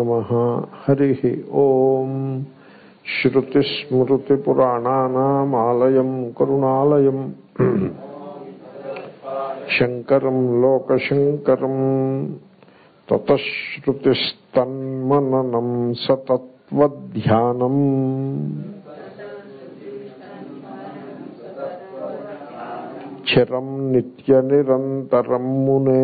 నమః హరి ఓం శ్రుతిస్మృతిపురాణానామాలయం కరుణాలయం శంకరం లోకశంకరం తతశ్రుతిస్తన్మననం సతత్వధ్యానం చిరం నిత్యనిరంతరం మునే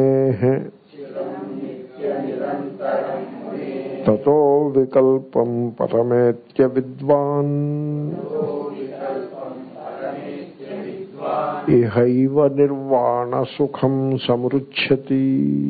తతో వికల్పం పరమేత్య విద్వాన్ ఇహైవ నిర్వాణ సుఖం సమృచ్చతి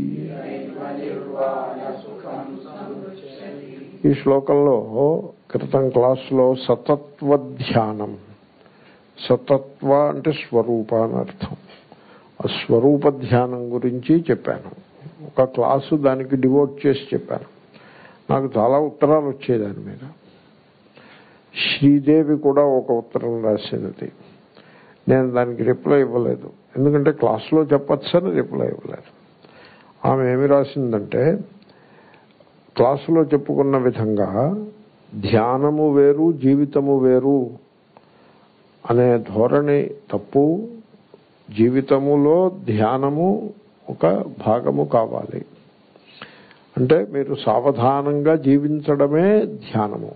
ఈ శ్లోకంలో క్రితం క్లాసులో సతత్వ ధ్యానం సతత్వ అంటే స్వరూప అని అర్థం ఆ స్వరూప ధ్యానం గురించి చెప్పాను ఒక క్లాసు దానికి డివోట్ చేసి చెప్పాను నాకు చాలా ఉత్తరాలు వచ్చాయి దాని మీద శ్రీదేవి కూడా ఒక ఉత్తరం రాసినది నేను దానికి రిప్లై ఇవ్వలేదు ఎందుకంటే క్లాసులో చెప్పచ్చని రిప్లై ఇవ్వలేదు ఆమె ఏమి రాసిందంటే క్లాసులో చెప్పుకున్న విధంగా ధ్యానము వేరు జీవితము వేరు అనే ధోరణి తప్పు జీవితములో ధ్యానము ఒక భాగము కావాలి అంటే మీరు సావధానంగా జీవించడమే ధ్యానము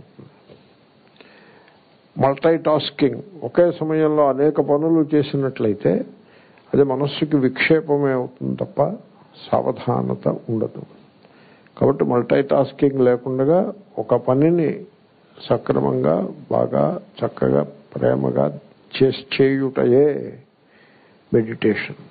మల్టీ టాస్కింగ్ ఒకే సమయంలో అనేక పనులు చేసినట్లయితే అది మనస్సుకి విక్షేపమే అవుతుంది తప్ప సావధానత ఉండదు కాబట్టి మల్టీ టాస్కింగ్ లేకుండా ఒక పనిని సక్రమంగా బాగా చక్కగా ప్రేమగా చేసి చేయుటయే మెడిటేషన్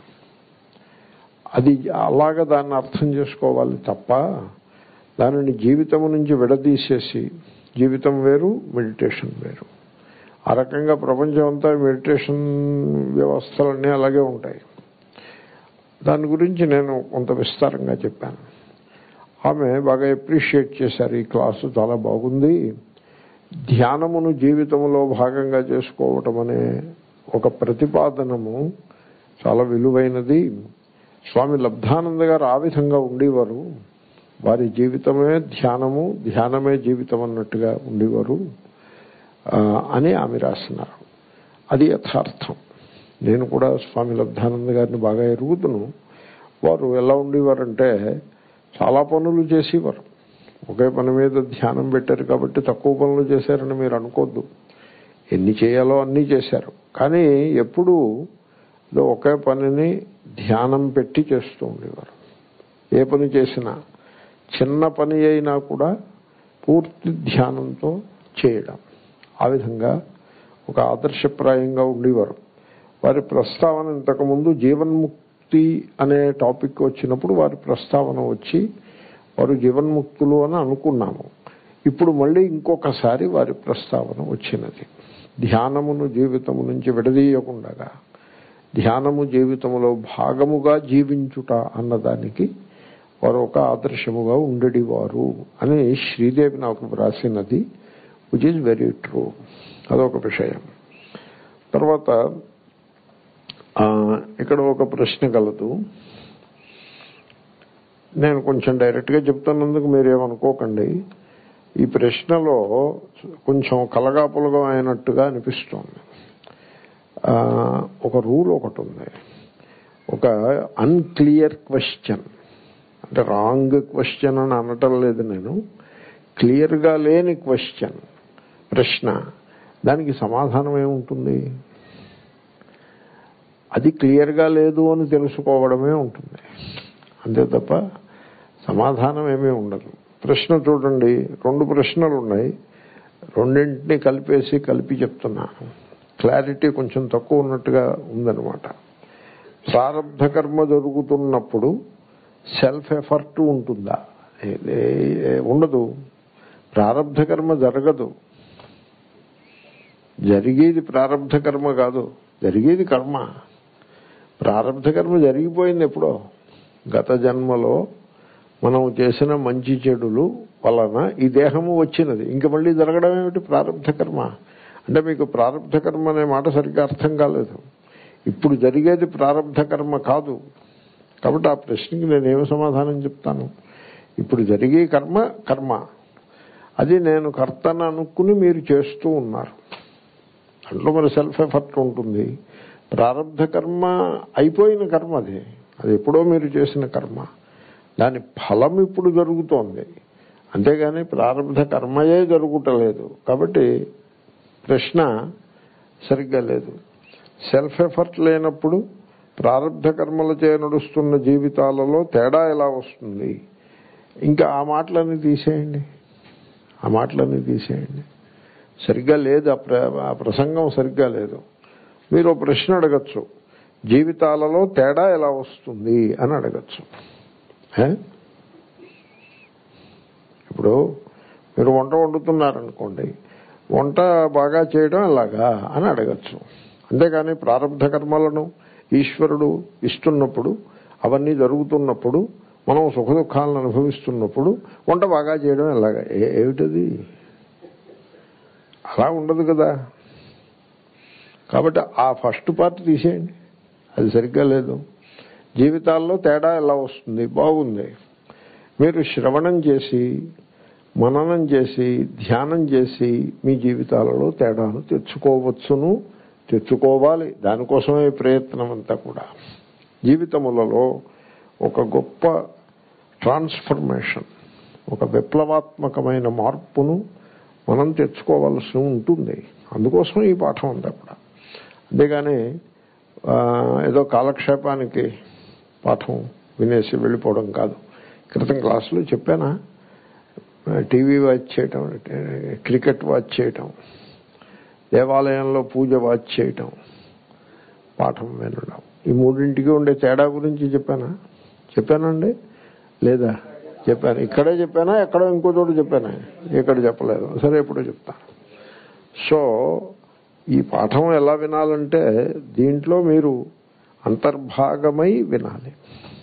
అది అలాగ దాన్ని అర్థం చేసుకోవాలి తప్ప దానిని జీవితం నుంచి విడదీసేసి జీవితం వేరు మెడిటేషన్ వేరు ఆ రకంగా ప్రపంచం అంతా మెడిటేషన్ వ్యవస్థలన్నీ అలాగే ఉంటాయి దాని గురించి నేను కొంత విస్తారంగా చెప్పాను ఆమె బాగా అప్రిషియేట్ చేశారు ఈ క్లాసు చాలా బాగుంది ధ్యానమును జీవితంలో భాగంగా చేసుకోవటం అనే ఒక ప్రతిపాదనము చాలా విలువైనది స్వామి లబ్ధానంద గారు ఆ విధంగా ఉండేవారు వారి జీవితమే ధ్యానము ధ్యానమే జీవితం అన్నట్టుగా ఉండేవారు అని ఆమె రాసినారు అది యథార్థం నేను కూడా స్వామి లబ్ధానంద గారిని బాగా ఎరుగుతును వారు ఎలా ఉండేవారంటే చాలా పనులు చేసేవారు ఒకే పని మీద ధ్యానం పెట్టారు కాబట్టి తక్కువ పనులు చేశారని మీరు అనుకోద్దు ఎన్ని చేయాలో అన్నీ చేశారు కానీ ఎప్పుడూ ఒకే పనిని ధ్యానం పెట్టి చేస్తూ ఉండేవారు ఏ పని చేసినా చిన్న పని అయినా కూడా పూర్తి ధ్యానంతో చేయడం ఆ విధంగా ఒక ఆదర్శప్రాయంగా ఉండేవారు వారి ప్రస్తావన ఇంతకుముందు జీవన్ముక్తి అనే టాపిక్ వచ్చినప్పుడు వారి ప్రస్తావన వచ్చి వారు జీవన్ముక్తులు అని అనుకున్నాము ఇప్పుడు మళ్ళీ ఇంకొకసారి వారి ప్రస్తావన వచ్చినది ధ్యానమును జీవితము నుంచి విడదీయకుండా ధ్యానము జీవితములో భాగముగా జీవించుట అన్నదానికి వారు ఒక ఆదర్శముగా ఉండేవారు అని శ్రీదేవి నాకు వ్రాసినది విచ్ ఈజ్ వెరీ ట్రూ అదొక విషయం తర్వాత ఇక్కడ ఒక ప్రశ్న కలదు నేను కొంచెం డైరెక్ట్గా చెప్తున్నందుకు మీరేమనుకోకండి ఈ ప్రశ్నలో కొంచెం కలగాపులగం అయినట్టుగా అనిపిస్తోంది ఒక రూల్ ఒకటి ఉంది ఒక అన్క్లియర్ క్వశ్చన్ అంటే రాంగ్ క్వశ్చన్ అని అనటం లేదు నేను క్లియర్గా లేని క్వశ్చన్ ప్రశ్న దానికి సమాధానం ఏముంటుంది అది క్లియర్గా లేదు అని తెలుసుకోవడమే ఉంటుంది అంతే తప్ప సమాధానం ఏమీ ఉండదు ప్రశ్న చూడండి రెండు ప్రశ్నలు ఉన్నాయి రెండింటిని కలిపేసి కలిపి చెప్తున్నాను క్లారిటీ కొంచెం తక్కువ ఉన్నట్టుగా ఉందన్నమాట ప్రారంభ కర్మ జరుగుతున్నప్పుడు సెల్ఫ్ ఎఫర్ట్ ఉంటుందా ఉండదు ప్రారంభ కర్మ జరగదు జరిగేది ప్రారంభ కర్మ కాదు జరిగేది కర్మ ప్రారంభ కర్మ జరిగిపోయింది ఎప్పుడో గత జన్మలో మనం చేసిన మంచి చెడులు వలన ఈ దేహము వచ్చినది ఇంక మళ్ళీ జరగడం ఏమిటి ప్రారంభ కర్మ అంటే మీకు ప్రారంభ కర్మ అనే మాట సరిగ్గా అర్థం కాలేదు ఇప్పుడు జరిగేది ప్రారంభ కర్మ కాదు కాబట్టి ఆ ప్రశ్నకి నేనేమి సమాధానం చెప్తాను ఇప్పుడు జరిగే కర్మ కర్మ అది నేను కర్తను అనుకుని మీరు చేస్తూ ఉన్నారు దాంట్లో మరి సెల్ఫ్ ఎఫర్ట్ ఉంటుంది ప్రారంధ కర్మ అయిపోయిన కర్మ అది అది ఎప్పుడో మీరు చేసిన కర్మ దాని ఫలం ఇప్పుడు జరుగుతోంది అంతేగాని ప్రారంభ కర్మయే జరుగుటలేదు కాబట్టి ప్రశ్న సరిగ్గా లేదు సెల్ఫ్ ఎఫర్ట్ లేనప్పుడు ప్రారంభ కర్మలచే నడుస్తున్న జీవితాలలో తేడా ఎలా వస్తుంది ఇంకా ఆ మాటలన్నీ తీసేయండి ఆ మాటలన్నీ తీసేయండి సరిగ్గా లేదు ఆ ప్ర ఆ ప్రసంగం సరిగ్గా లేదు మీరు ఓ ప్రశ్న అడగచ్చు జీవితాలలో తేడా ఎలా వస్తుంది అని అడగచ్చు ఏ? ఇప్పుడు మీరు వంట వండుతున్నారనుకోండి వంట బాగా చేయడం ఎలాగా అని అడగచ్చు అంతేగాని ప్రారంభ కర్మలను ఈశ్వరుడు ఇస్తున్నప్పుడు అవన్నీ జరుగుతున్నప్పుడు మనం సుఖ దుఃఖాలను అనుభవిస్తున్నప్పుడు వంట బాగా చేయడం ఎలాగా ఏ- ఏమిటది అలా ఉండదు కదా కాబట్టి ఆ ఫస్ట్ పార్ట్ తీసేయండి అది సరిగ్గా లేదు జీవితాల్లో తేడా ఎలా వస్తుంది బాగుంది మీరు శ్రవణం చేసి మననం చేసి ధ్యానం చేసి మీ జీవితాలలో తేడాను తెచ్చుకోవచ్చును తెచ్చుకోవాలి దానికోసమే ఈ ప్రయత్నం అంతా కూడా జీవితములలో ఒక గొప్ప ట్రాన్స్ఫర్మేషన్ ఒక విప్లవాత్మకమైన మార్పును మనం తెచ్చుకోవాల్సి ఉంటుంది అందుకోసం ఈ పాఠం అంతా కూడా అంతేగాని ఆ, ఏదో కాలక్షేపానికి పాఠం వినేసి వెళ్ళిపోవడం కాదు క్రితం క్లాసులో చెప్పానా టీవీ వాచ్ చేయటం క్రికెట్ వాచ్ చేయటం దేవాలయంలో పూజ వాచ్ చేయటం పాఠం వినడం ఈ మూడింటికి ఉండే తేడా గురించి చెప్పానా చెప్పానండి లేదా చెప్పాను ఇక్కడే చెప్పానా ఎక్కడో ఇంకో చోట చెప్పానా ఇక్కడ చెప్పలేదు సరే ఎప్పుడో చెప్తాను సో ఈ పాఠం ఎలా వినాలంటే దీంట్లో మీరు అంతర్భాగమై వినాలి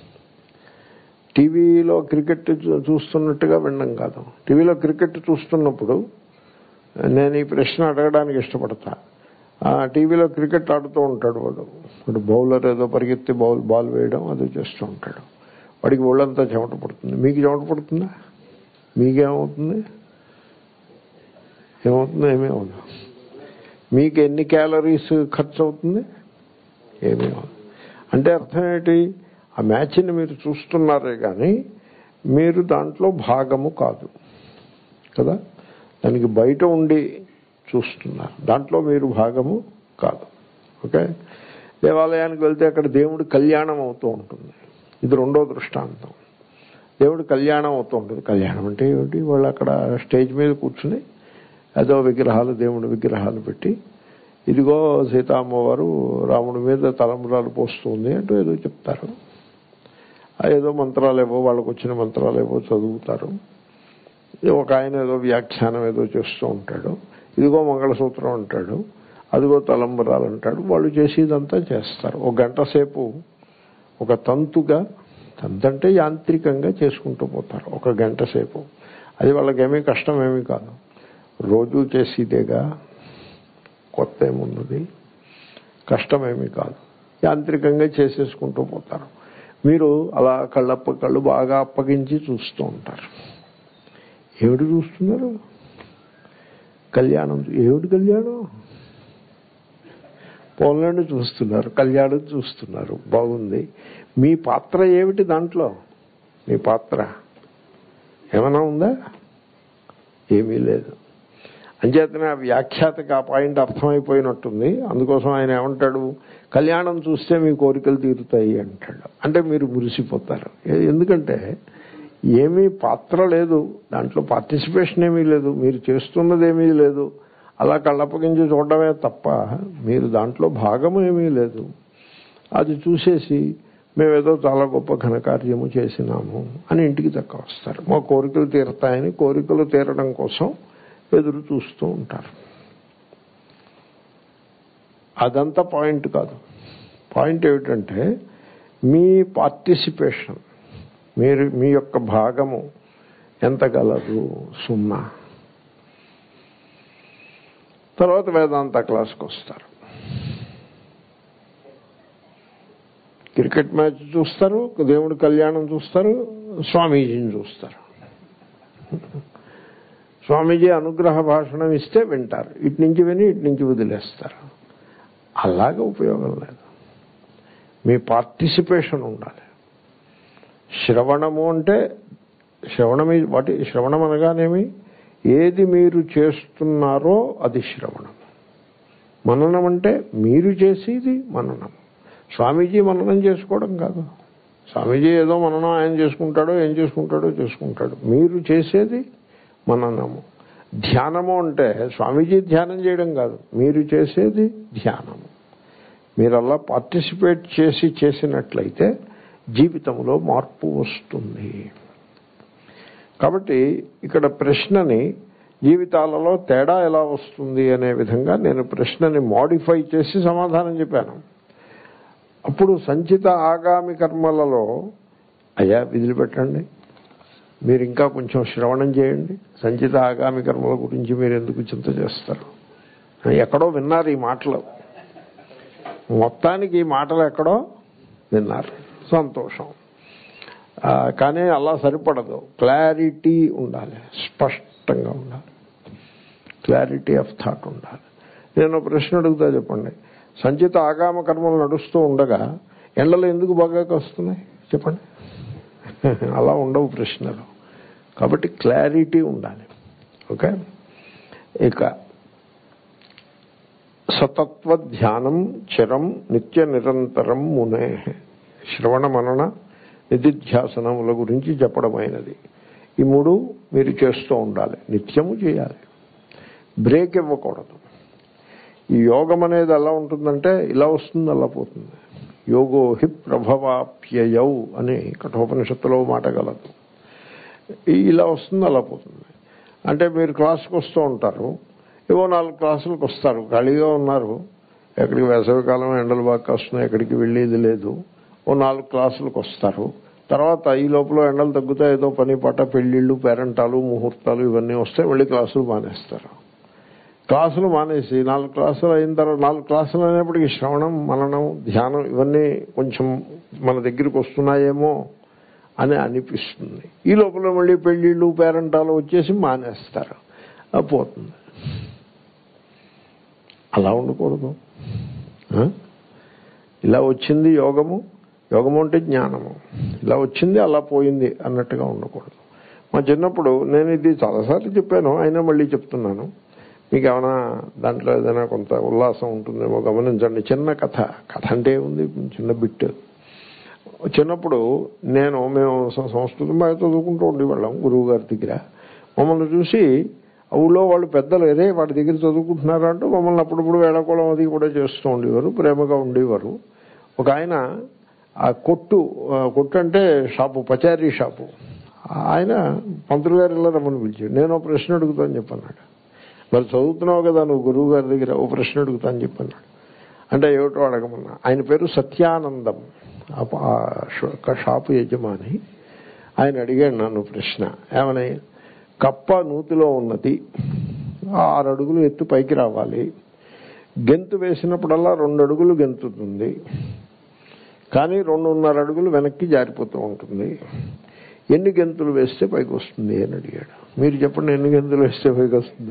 టీవీలో క్రికెట్ చూ- చూస్తున్నట్టుగా వినడం కాదు టీవీలో క్రికెట్ చూస్తున్నప్పుడు నేను ఈ ప్రశ్న అడగడానికి ఇష్టపడతా ఆ టీవీలో క్రికెట్ ఆడుతూ ఉంటాడు వాడు వాడు బౌలర్ ఏదో పరిగెత్తి బౌల్ బాల్ వేయడం అది చేస్తూ ఉంటాడు వాడికి ఒళ్ళంతా చెమట పడుతుంది మీకు చెమట పడుతుందా మీకేమవుతుంది ఏమవుతుందో ఏమీ అవుతుంది మీకు ఎన్ని క్యాలరీస్ ఖర్చు అవుతుంది ఏమీ అవ్వదు. అంటే అర్థం ఏంటి ఆ మ్యాచ్ని మీరు చూస్తున్నారే కానీ మీరు దాంట్లో భాగము కాదు కదా దానికి బయట ఉండి చూస్తున్నారు దాంట్లో మీరు భాగము కాదు ఓకే దేవాలయానికి వెళ్తే అక్కడ దేవుడి కళ్యాణం అవుతూ ఉంటుంది ఇది రెండో దృష్టాంతం దేవుడి కళ్యాణం అవుతూ ఉంటుంది కళ్యాణం అంటే ఏమిటి వాళ్ళు అక్కడ స్టేజ్ మీద కూర్చుని ఏదో విగ్రహాలు దేవుడి విగ్రహాలు పెట్టి ఇదిగో సీతామ్మవారు రాముడి మీద తలంబరాలు పోస్తుంది అంటూ ఏదో చెప్తారు ఆ ఏదో మంత్రాలు ఏవో వాళ్ళకు వచ్చిన మంత్రాలు ఏవో చదువుతారు ఒక ఆయన ఏదో వ్యాఖ్యానం ఏదో చేస్తూ ఉంటాడు ఇదిగో మంగళసూత్రం అంటాడు అదిగో తలంబరాలు అంటాడు వాళ్ళు చేసేదంతా చేస్తారు ఒక గంట సేపు ఒక తంతుగా తంతు అంటే యాంత్రికంగా చేసుకుంటూ పోతారు ఒక గంట సేపు అది వాళ్ళకేమీ కష్టం ఏమీ కాదు రోజు చేసేదేగా కొత్త ఏమున్నది కష్టమేమీ కాదు యాంత్రికంగా చేసేసుకుంటూ పోతారు మీరు అలా కళ్ళప్ప కళ్ళు బాగా అప్పగించి చూస్తూ ఉంటారు ఏమిటి చూస్తున్నారు కళ్యాణం ఏమిటి కళ్యాణం పోలండి చూస్తున్నారు కళ్యాణం చూస్తున్నారు బాగుంది మీ పాత్ర ఏమిటి దాంట్లో మీ పాత్ర ఏమైనా ఉందా ఏమీ లేదు అంచేతనే ఆ వ్యాఖ్యాతకి ఆ పాయింట్ అర్థమైపోయినట్టుంది అందుకోసం ఆయన ఏమంటాడు కళ్యాణం చూస్తే మీ కోరికలు తీరుతాయి అంటాడు అంటే మీరు మురిసిపోతారు ఏ- ఎందుకంటే ఏమీ పాత్ర లేదు దాంట్లో పార్టిసిపేషన్ ఏమీ లేదు మీరు చేస్తున్నది ఏమీ లేదు అలా కళ్ళప్పగించి చూడడమే తప్ప మీరు దాంట్లో భాగం ఏమీ లేదు అది చూసేసి మేమేదో చాలా గొప్ప ఘనకార్యము చేసినాము అని ఇంటికి తక్క వస్తారు మా కోరికలు తీరతాయని కోరికలు తీరడం కోసం ఎదురు చూస్తూ ఉంటారు అదంతా పాయింట్ కాదు పాయింట్ ఏమిటంటే మీ పార్టిసిపేషన్ మీరు మీ యొక్క భాగము ఎంత గలదు సున్నా తర్వాత వేదాంత క్లాస్కి వస్తారు క్రికెట్ మ్యాచ్ చూస్తారు దేవుడి కళ్యాణం చూస్తారు స్వామీజీని చూస్తారు స్వామీజీ అనుగ్రహ భాషణం ఇస్తే వింటారు ఇటు నుంచి విని ఇటు నుంచి వదిలేస్తారు అలాగే ఉపయోగం లేదు మీ పార్టిసిపేషన్ ఉండాలి శ్రవణము అంటే శ్రవణం వాటి శ్రవణం అనగానేమి ఏది మీరు చేస్తున్నారో అది శ్రవణం మననం అంటే మీరు చేసేది మననం స్వామీజీ మననం చేసుకోవడం కాదు స్వామీజీ ఏదో మననం ఆయన చేసుకుంటాడో ఏం చేసుకుంటాడో చేసుకుంటాడు మీరు చేసేది మననము ధ్యానము అంటే స్వామీజీ ధ్యానం చేయడం కాదు మీరు చేసేది ధ్యానము మీరు అలా పార్టిసిపేట్ చేసి చేసినట్లయితే జీవితంలో మార్పు వస్తుంది కాబట్టి ఇక్కడ ప్రశ్నని జీవితాలలో తేడా ఎలా వస్తుంది అనే విధంగా నేను ప్రశ్నని మాడిఫై చేసి సమాధానం చెప్పాను అప్పుడు సంచిత ఆగామి కర్మలలో అయ్యా విదిలిపెట్టండి మీరు ఇంకా కొంచెం శ్రవణం చేయండి సంచిత ఆగామి కర్మల గురించి మీరు ఎందుకు చింత చేస్తారు ఎక్కడో విన్నారు ఈ మాటలు మొత్తానికి ఈ మాటలు ఎక్కడో విన్నారు సంతోషం కానీ అలా సరిపడదు క్లారిటీ ఉండాలి స్పష్టంగా ఉండాలి క్లారిటీ ఆఫ్ థాట్ ఉండాలి నేను ప్రశ్న అడుగుతా చెప్పండి సంచిత ఆగామ కర్మలు నడుస్తూ ఉండగా ఎండలు ఎందుకు బాగా వస్తున్నాయి చెప్పండి అలా ఉండవు ప్రశ్నలు కాబట్టి క్లారిటీ ఉండాలి ఓకే ఇక సతత్వ ధ్యానం చిరం నిత్య నిరంతరం మునే శ్రవణ మనన నిధిధ్యాసనముల గురించి చెప్పడమైనది ఈ మూడు మీరు చేస్తూ ఉండాలి నిత్యము చేయాలి బ్రేక్ ఇవ్వకూడదు ఈ యోగం అనేది ఎలా ఉంటుందంటే ఇలా వస్తుంది అలా పోతుంది యోగో హి ప్రభవాప్యయౌ అని కఠోపనిషత్తులో మాట గలదు ఇలా వస్తుంది అలా పోతుంది అంటే మీరు క్లాసుకు వస్తూ ఉంటారు ఏవో నాలుగు క్లాసులకు వస్తారు ఖాళీగా ఉన్నారు ఎక్కడికి వేసవికాలం ఎండలు బాగా వస్తున్నాయి ఎక్కడికి వెళ్ళేది లేదు ఓ నాలుగు క్లాసులకు వస్తారు తర్వాత ఈ లోపల ఎండలు తగ్గుతాయి ఏదో పని పట్ట పెళ్లిళ్ళు పేరెంటాలు ముహూర్తాలు ఇవన్నీ వస్తే మళ్ళీ క్లాసులు మానేస్తారు క్లాసులు మానేసి నాలుగు క్లాసులు అయిన తర్వాత నాలుగు క్లాసులు అనేప్పటికీ శ్రవణం మననం ధ్యానం ఇవన్నీ కొంచెం మన దగ్గరికి వస్తున్నాయేమో అని అనిపిస్తుంది ఈ లోపల మళ్ళీ పెళ్లిళ్ళు పేరెంటాలు వచ్చేసి మానేస్తారు పోతుంది అలా ఉండకూడదు ఇలా వచ్చింది యోగము యోగము అంటే జ్ఞానము ఇలా వచ్చింది అలా పోయింది అన్నట్టుగా ఉండకూడదు మా చిన్నప్పుడు నేను ఇది చాలాసార్లు చెప్పాను అయినా మళ్ళీ చెప్తున్నాను మీకు ఏమైనా దాంట్లో ఏదైనా కొంత ఉల్లాసం ఉంటుందేమో గమనించండి చిన్న కథ కథ అంటే ఉంది చిన్న బిట్ చిన్నప్పుడు నేను మేము సంస్కృతం బాగా చదువుకుంటూ ఉండేవాళ్ళం గురువు గారి దగ్గర మమ్మల్ని చూసి ఊళ్ళో వాళ్ళు పెద్దలు ఏదే వాడి దగ్గర చదువుకుంటున్నారు అంటూ మమ్మల్ని అప్పుడప్పుడు వేళకోళం అది కూడా చేస్తూ ఉండేవారు ప్రేమగా ఉండేవారు ఒక ఆయన ఆ కొట్టు కొట్టు అంటే షాపు పచారీ షాపు ఆయన పంతులు గారు ఇలా రమ్మని పిలిచాడు నేను ఒక ప్రశ్న అడుగుతాను చెప్పన్నాడు మరి చదువుతున్నావు కదా నువ్వు గురువు గారి దగ్గర ఓ ప్రశ్న అడుగుతాను చెప్పన్నాడు అంటే ఏమిటో అడగమన్నా ఆయన పేరు సత్యానందం షాపు యజమాని ఆయన అడిగాడు నన్ను ప్రశ్న ఏమని కప్ప నూతిలో ఉన్నది ఆరు అడుగులు ఎత్తు పైకి రావాలి గెంతు వేసినప్పుడల్లా రెండు అడుగులు గెంతుతుంది కానీ రెండున్నర అడుగులు వెనక్కి జారిపోతూ ఉంటుంది ఎన్ని గెంతులు వేస్తే పైకి వస్తుంది అని అడిగాడు మీరు చెప్పండి ఎన్ని గెంతులు వేస్తే పైకి వస్తుంది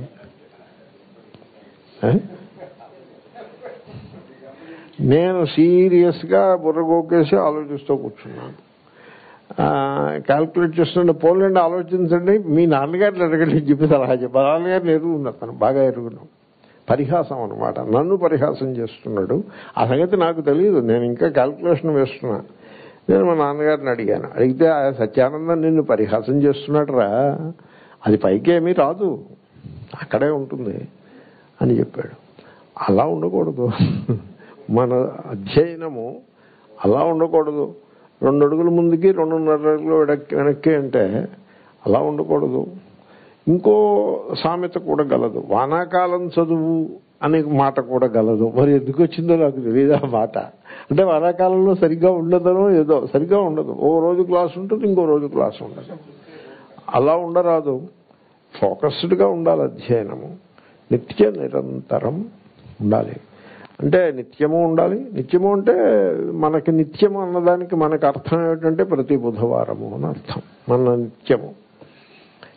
నేను సీరియస్గా బుర్రగోకేసి ఆలోచిస్తూ కూర్చున్నాను క్యాల్కులేట్ చేస్తుంటే పోలండి ఆలోచించండి మీ నాన్నగారిని అడగండి చెప్పి సలహా చెప్పి నాన్నగారిని ఎరుగుంది అతను బాగా ఎరుగున్నాం పరిహాసం అనమాట నన్ను పరిహాసం చేస్తున్నాడు ఆ సంగతి నాకు తెలియదు నేను ఇంకా క్యాల్కులేషన్ వేస్తున్నా నేను మా నాన్నగారిని అడిగాను అడిగితే ఆ సత్యానందం నిన్ను పరిహాసం చేస్తున్నాడు రా అది పైకి ఏమీ రాదు అక్కడే ఉంటుంది అని చెప్పాడు అలా ఉండకూడదు మన అధ్యయనము అలా ఉండకూడదు రెండు అడుగుల ముందుకి రెండున్నర అడుగులు వెనక్కి వెనక్కి అంటే అలా ఉండకూడదు ఇంకో సామెత కూడా గలదు వానాకాలం చదువు అనే మాట కూడా గలదు మరి ఎందుకు వచ్చిందో నాకు తెలియదు ఆ మాట అంటే వానాకాలంలో సరిగ్గా ఉండదనో ఏదో సరిగ్గా ఉండదు ఓ రోజు క్లాస్ ఉంటుంది ఇంకో రోజు క్లాస్ ఉండదు అలా ఉండరాదు ఫోకస్డ్గా ఉండాలి అధ్యయనము నిత్య నిరంతరం ఉండాలి అంటే నిత్యము ఉండాలి నిత్యము అంటే మనకి నిత్యము అన్నదానికి మనకు అర్థం ఏమిటంటే ప్రతి బుధవారము అని అర్థం మన నిత్యము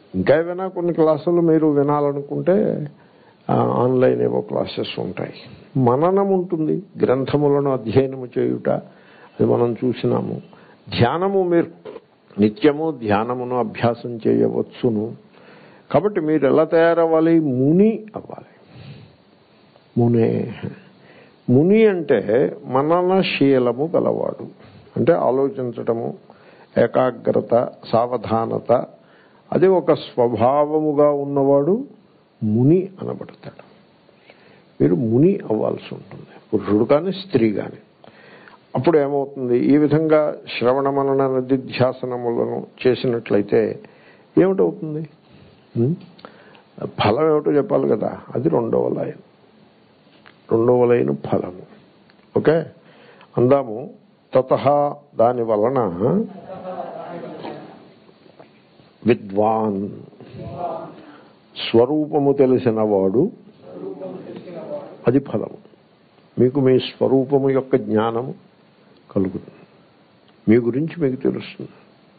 ఇంకా ఏమైనా కొన్ని క్లాసులు మీరు వినాలనుకుంటే ఆ, ఆన్లైన్ ఏవో క్లాసెస్ ఉంటాయి మననం ఉంటుంది గ్రంథములను అధ్యయనము చేయుట అది మనం చూసినాము ధ్యానము మీరు నిత్యము ధ్యానమును అభ్యాసం చేయవచ్చును కాబట్టి మీరు ఎలా తయారవ్వాలి ముని అవ్వాలి మునే ముని అంటే మననశీలము గలవాడు అంటే ఆలోచించటము ఏకాగ్రత సావధానత అది ఒక స్వభావముగా ఉన్నవాడు ముని అనబడతాడు మీరు ముని అవ్వాల్సి ఉంటుంది పురుషుడు కానీ స్త్రీ కానీ అప్పుడు ఏమవుతుంది ఈ విధంగా శ్రవణ మనన నిధిధ్యాసనములను చేసినట్లయితే ఏమిటవుతుంది ఉం? ఫలం ఏమిటో చెప్పాలి కదా అది రెండవ లైన్ రెండవ లైన్ ఫలము ఓకే అందాము తత దాని వలన విద్వాన్ స్వరూపము తెలిసిన వాడు అది ఫలము మీకు మీ స్వరూపము యొక్క జ్ఞానము కలుగుతుంది మీ గురించి మీకు తెలుస్తుంది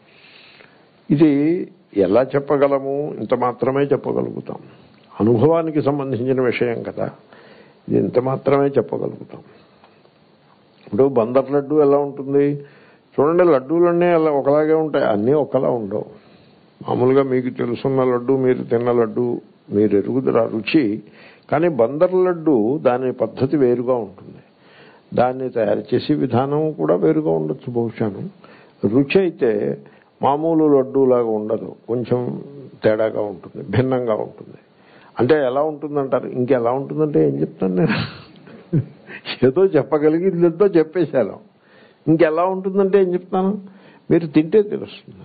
ఇది ఎలా చెప్పగలము ఇంత మాత్రమే చెప్పగలుగుతాం అనుభవానికి సంబంధించిన విషయం కదా ఇది ఇంత మాత్రమే చెప్పగలుగుతాం ఇప్పుడు బందర్ లడ్డు ఎలా ఉంటుంది చూడండి లడ్డూలన్నీ అలా ఒకలాగే ఉంటాయి అన్నీ ఒకలా ఉండవు మామూలుగా మీకు తెలుసున్న లడ్డు మీరు తిన్న లడ్డు మీరు ఎరుగుదర రుచి కానీ బందర్ లడ్డు దాని పద్ధతి వేరుగా ఉంటుంది దాన్ని తయారు చేసే విధానం కూడా వేరుగా ఉండొచ్చు బహుశాను రుచి అయితే మామూలు లడ్డూలాగా ఉండదు కొంచెం తేడాగా ఉంటుంది భిన్నంగా ఉంటుంది అంటే ఎలా ఉంటుందంటారు ఇంకెలా ఉంటుందంటే ఏం చెప్తాను నేను ఏదో చెప్పగలిగింది ఎంతో చెప్పేశాను ఇంకెలా ఉంటుందంటే ఏం చెప్తాను మీరు తింటే తెలుస్తుంది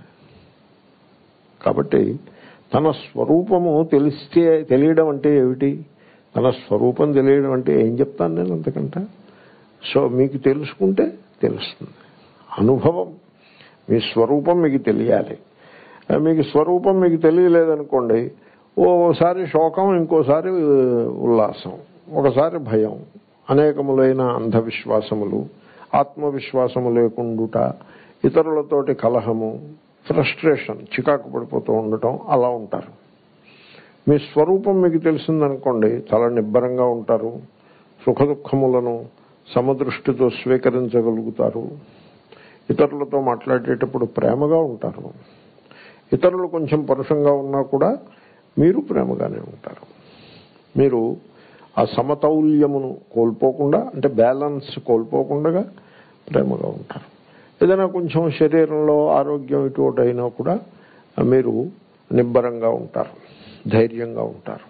కాబట్టి తన స్వరూపము తెలిస్తే తెలియడం అంటే ఏమిటి తన స్వరూపం తెలియడం అంటే ఏం చెప్తాను నేను అంతకంట సో మీకు తెలుసుకుంటే తెలుస్తుంది అనుభవం మీ స్వరూపం మీకు తెలియాలి మీకు స్వరూపం మీకు తెలియలేదనుకోండి ఓసారి శోకం ఇంకోసారి ఉల్లాసం ఒకసారి భయం అనేకములైన అంధవిశ్వాసములు ఆత్మవిశ్వాసము లేకుండుట ఇతరులతోటి కలహము ఫ్రస్ట్రేషన్ చికాకు పడిపోతూ ఉండటం అలా ఉంటారు మీ స్వరూపం మీకు తెలిసిందనుకోండి చాలా నిబ్బరంగా ఉంటారు సుఖ దుఃఖములను సమదృష్టితో స్వీకరించగలుగుతారు ఇతరులతో మాట్లాడేటప్పుడు ప్రేమగా ఉంటారు ఇతరులు కొంచెం పరుషంగా ఉన్నా కూడా మీరు ప్రేమగానే ఉంటారు మీరు ఆ సమతౌల్యమును కోల్పోకుండా అంటే బ్యాలెన్స్ కోల్పోకుండా ప్రేమగా ఉంటారు ఏదైనా కొంచెం శరీరంలో ఆరోగ్యం ఇటువంటి అయినా కూడా మీరు నిబ్బరంగా ఉంటారు ధైర్యంగా ఉంటారు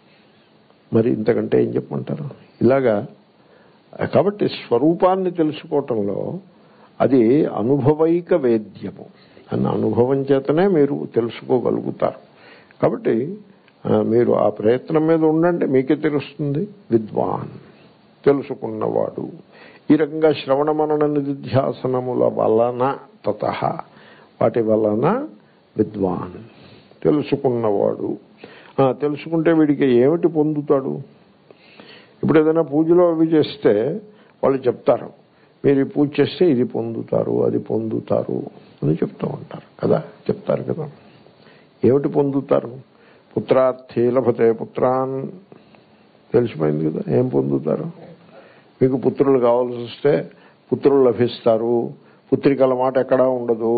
మరి ఇంతకంటే ఏం చెప్పమంటారు ఇలాగా కాబట్టి స్వరూపాన్ని తెలుసుకోవటంలో అది అనుభవైక వేద్యము అన్న అనుభవం చేతనే మీరు తెలుసుకోగలుగుతారు కాబట్టి మీరు ఆ ప్రయత్నం మీద ఉండండి మీకే తెలుస్తుంది విద్వాన్ తెలుసుకున్నవాడు ఈ రకంగా శ్రవణ మనన నిధిధ్యాసనముల వలన తత వాటి వలన విద్వాన్ తెలుసుకున్నవాడు తెలుసుకుంటే వీడికి ఏమిటి పొందుతాడు ఇప్పుడు ఏదైనా పూజలో అవి చేస్తే వాళ్ళు చెప్తారు మీరు ఈ పూజ చేస్తే ఇది పొందుతారు అది పొందుతారు అని చెప్తూ ఉంటారు కదా చెప్తారు కదా ఏమిటి పొందుతారు పుత్రార్థి లభతే పుత్రాన్ తెలిసిపోయింది కదా ఏం పొందుతారు మీకు పుత్రులు కావాల్సి వస్తే పుత్రులు లభిస్తారు పుత్రికల మాట ఎక్కడా ఉండదు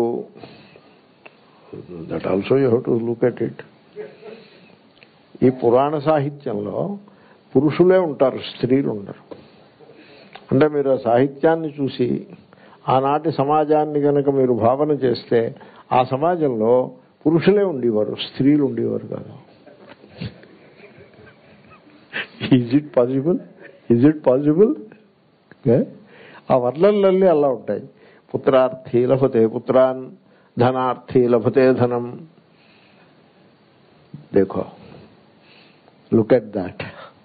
that also you have to look at it ఈ పురాణ సాహిత్యంలో పురుషులే ఉంటారు స్త్రీలు ఉండరు అంటే మీరు ఆ సాహిత్యాన్ని చూసి ఆనాటి సమాజాన్ని కనుక మీరు భావన చేస్తే ఆ సమాజంలో పురుషులే ఉండేవారు స్త్రీలు ఉండేవారు కాదు is it possible is it possible ఆ వర్ణనలన్నీ అలా ఉంటాయి పుత్రార్థి లభతే పుత్రాన్ ధనార్థి లభతే ధనం దేఖో లుక్ ఎట్ దాట్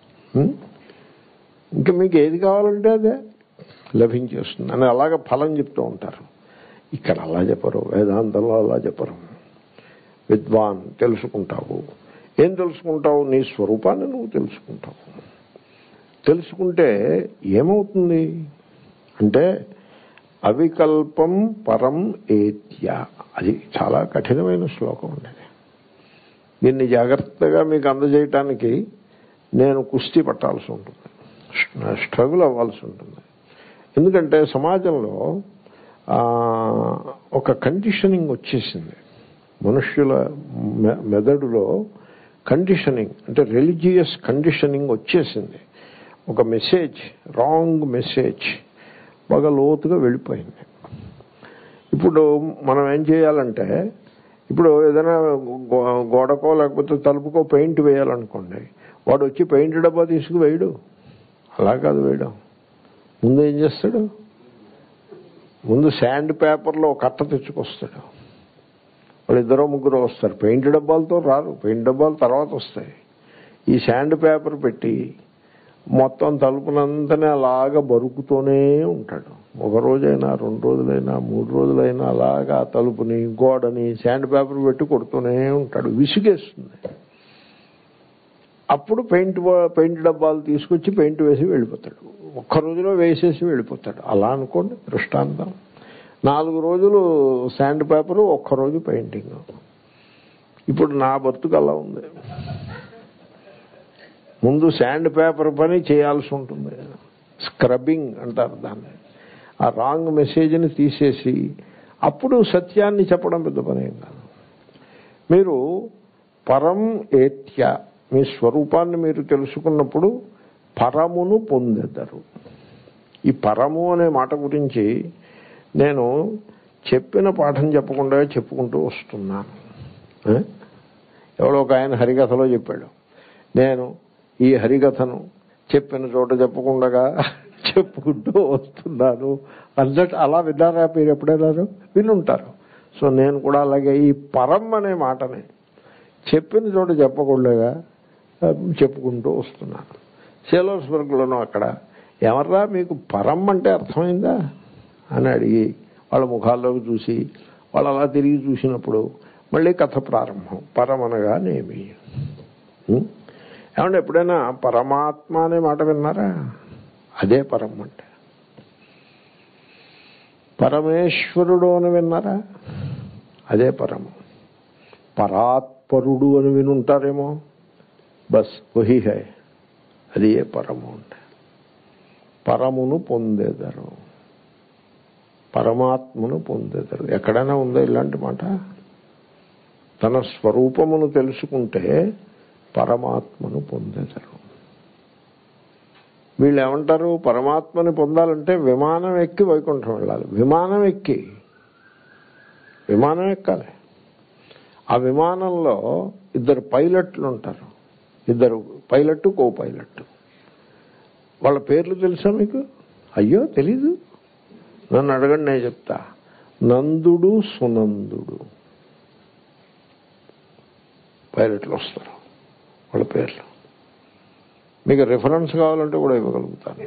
ఇంకా మీకు ఏది కావాలంటే అదే లభించేస్తుంది అని అలాగ ఫలం చెప్తూ ఉంటారు ఇక్కడ అలా చెప్పరు వేదాంతంలో అలా చెప్పరు విద్వాన్ తెలుసుకుంటావు ఏం తెలుసుకుంటావు నీ స్వరూపాన్ని నువ్వు తెలుసుకుంటావు తెలుసుకుంటే ఏమవుతుంది అంటే అవికల్పం పరం ఏత్య అది చాలా కఠినమైన శ్లోకం ఉండేది దీన్ని జాగ్రత్తగా మీకు అందజేయటానికి నేను కుస్తీ పట్టాల్సి ఉంటుంది స్ట్రగుల్ అవ్వాల్సి ఉంటుంది ఎందుకంటే సమాజంలో ఆ, ఒక కండిషనింగ్ వచ్చేసింది మనుష్యుల మె- మెదడులో కండిషనింగ్ అంటే రిలీజియస్ కండిషనింగ్ వచ్చేసింది ఒక మెసేజ్ రాంగ్ మెసేజ్ బాగా లోతుగా వెళ్ళిపోయింది ఇప్పుడు మనం ఏం చేయాలంటే ఇప్పుడు ఏదైనా గో- గోడకో లేకపోతే తలుపుకో పెయింట్ వేయాలనుకోండి వాడు వచ్చి పెయింట్ డబ్బా తీసుకు వేయడు అలా కాదు వేయడం ముందు ఏం చేస్తాడు ముందు శాండ్ పేపర్లో ఒక కట్ట తెచ్చుకొస్తాడు వాళ్ళు ఇద్దరు ముగ్గురు వస్తారు పెయింట్ డబ్బాలతో రారు పెయింట్ డబ్బాలు తర్వాత వస్తాయి ఈ శాండ్ పేపర్ పెట్టి మొత్తం తలుపునంతనే అలాగా బరుకుతూనే ఉంటాడు ఒక రోజైనా రెండు రోజులైనా మూడు రోజులైనా అలాగా ఆ తలుపుని గోడని శాండ్ పేపర్ పెట్టి కొడుతూనే ఉంటాడు విసిగేస్తుంది అప్పుడు పెయింట్ బా- పెయింట్ డబ్బాలు తీసుకొచ్చి పెయింట్ వేసి వెళ్ళిపోతాడు ఒక్క రోజులో వేసేసి వెళ్ళిపోతాడు అలా అనుకోండి దృష్టాంతం నాలుగు రోజులు శాండ్ పేపరు ఒక్క రోజు పెయింటింగ్ ఇప్పుడు నా బతుకు అలా ఉంది ముందు శాండ్ పేపర్ పని చేయాల్సి ఉంటుంది స్క్రబ్బింగ్ అంటారు దాన్ని ఆ రాంగ్ మెసేజ్ని తీసేసి అప్పుడు సత్యాన్ని చెప్పడం పెద్ద పని ఏం కాదు మీరు పరం ఏత్య మీ స్వరూపాన్ని మీరు తెలుసుకున్నప్పుడు పరమును పొందెదరు ఈ పరము అనే మాట గురించి నేను చెప్పిన పాఠం చెప్పకుండా చెప్పుకుంటూ వస్తున్నాను ఏ? ఎవడో ఒక ఆయన హరికథలో చెప్పాడు నేను ఈ హరికథను చెప్పిన చోట చెప్పకుండా చెప్పుకుంటూ వస్తున్నాను అన్నట్టు అలా విన్నారా మీరు ఎప్పుడైనా వినుంటారు సో నేను కూడా అలాగే ఈ పరం అనే మాటని చెప్పిన చోట చెప్పకుండా ఆ, చెప్పుకుంటూ వస్తున్నాను సేలోస్బర్గ్లోనూ అక్కడ ఎవర్రా మీకు పరం అంటే అర్థమైందా అని అడిగి వాళ్ళ ముఖాల్లోకి చూసి వాళ్ళు అలా తిరిగి చూసినప్పుడు మళ్ళీ కథ ప్రారంభం పరం అనగానేమి ఉం? ఏమంటే ఎప్పుడైనా పరమాత్మ అనే మాట విన్నారా అదే పరం అంటే పరమేశ్వరుడు అని విన్నారా అదే పరము పరాత్పరుడు అని వినుంటారేమో బస్ వహీ హై అది ఏ పరము అంటే పరమును పొందేదరు పరమాత్మను పొందేదరు ఎక్కడైనా ఉందా ఇలాంటి మాట తన స్వరూపమును తెలుసుకుంటే పరమాత్మను పొందేదరు వీళ్ళు ఏమంటారు పరమాత్మని పొందాలంటే విమానం ఎక్కి వైకుంఠం వెళ్ళాలి విమానం ఎక్కి విమానం ఎక్కాలి ఆ విమానంలో ఇద్దరు పైలట్లు ఉంటారు ఇద్దరు పైలట్ కో పైలట్ వాళ్ళ పేర్లు తెలుసా మీకు అయ్యో తెలీదు నన్ను అడగండి నేను చెప్తా నందుడు సునందుడు పైలట్లు వస్తారు వాళ్ళ పేర్లు మీకు రిఫరెన్స్ కావాలంటే కూడా ఇవ్వగలుగుతాను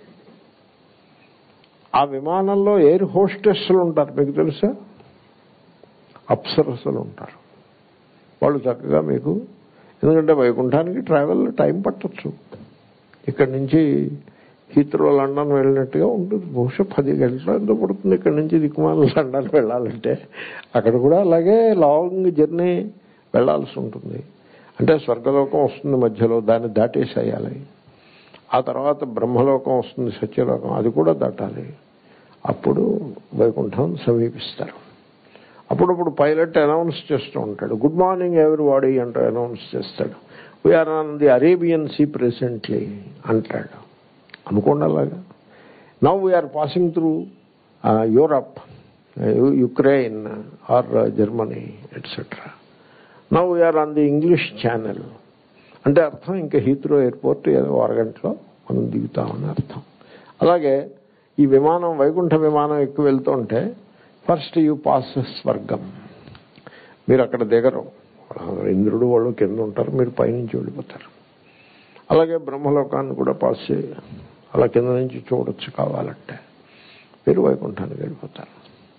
ఆ విమానంలో ఎయిర్ హోస్టెస్లు ఉంటారు మీకు తెలుసా అప్సరసలు ఉంటారు వాళ్ళు చక్కగా మీకు ఎందుకంటే వైకుంఠానికి ట్రావెల్ టైం పట్టచ్చు ఇక్కడి నుంచి హీత్రో లండన్ వెళ్ళినట్టుగా ఉంటుంది బహుశా పది గంటల ఎంతో పడుతుంది ఇక్కడి నుంచి దిక్కుమాల లండన్ వెళ్ళాలంటే అక్కడ కూడా అలాగే లాంగ్ జర్నీ వెళ్ళాల్సి ఉంటుంది అంటే స్వర్గలోకం వస్తుంది మధ్యలో దాన్ని దాటేసేయాలి ఆ తర్వాత బ్రహ్మలోకం వస్తుంది సత్యలోకం అది కూడా దాటాలి అప్పుడు వైకుంఠం సమీపిస్తారు అప్పుడప్పుడు పైలట్ అనౌన్స్ చేస్తూ ఉంటాడు గుడ్ మార్నింగ్ ఎవరి వాడి అంటూ అనౌన్స్ చేస్తాడు we are on the Arabian sea presently అంటాడు అనుకోండి అలాగా now we are passing through Europe Ukraine or Germany etcetera now we are on the English channel అంటే అర్థం ఇంకా హీత్రో ఎయిర్పోర్ట్ ఏదో అరగంటలో మనం దిగుతామని అర్థం అలాగే ఈ విమానం వైకుంఠ విమానం ఎక్కువ వెళ్తుంటే ఫస్ట్ యూ పాస్ స్వర్గం మీరు అక్కడ దిగరు ఇంద్రుడు వాళ్ళు కింద ఉంటారు మీరు పైనుంచి వెళ్ళిపోతారు అలాగే బ్రహ్మలోకాన్ని కూడా పాస్ చేయ అలా కింద నుంచి చూడొచ్చు కావాలంటే మీరు వైకుంఠానికి వెళ్ళిపోతారు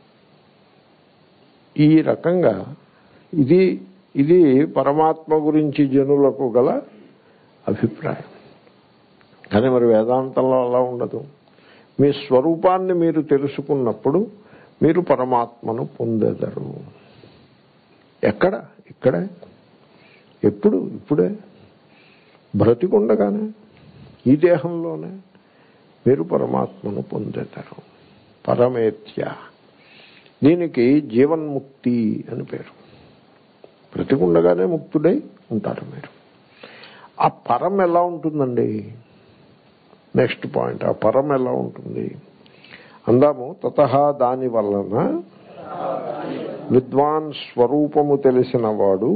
ఈ రకంగా ఇది ఇది పరమాత్మ గురించి జనులకు గల అభిప్రాయం కానీ మరి వేదాంతంలో అలా ఉండదు మీ స్వరూపాన్ని మీరు తెలుసుకున్నప్పుడు మీరు పరమాత్మను పొందెదరు ఎక్కడ ఇక్కడే ఎప్పుడు ఇప్పుడే బ్రతికుండగానే ఈ దేహంలోనే మీరు పరమాత్మను పొందుతారు పరమేత్య దీనికి జీవన్ముక్తి అని పేరు బ్రతికుండగానే ముక్తుడై ఉంటారు మీరు ఆ పరం ఎలా ఉంటుందండి నెక్స్ట్ పాయింట్ ఆ పరం ఎలా ఉంటుంది అందాము తత దాని వలన విద్వాన్ స్వరూపము తెలిసిన వాడు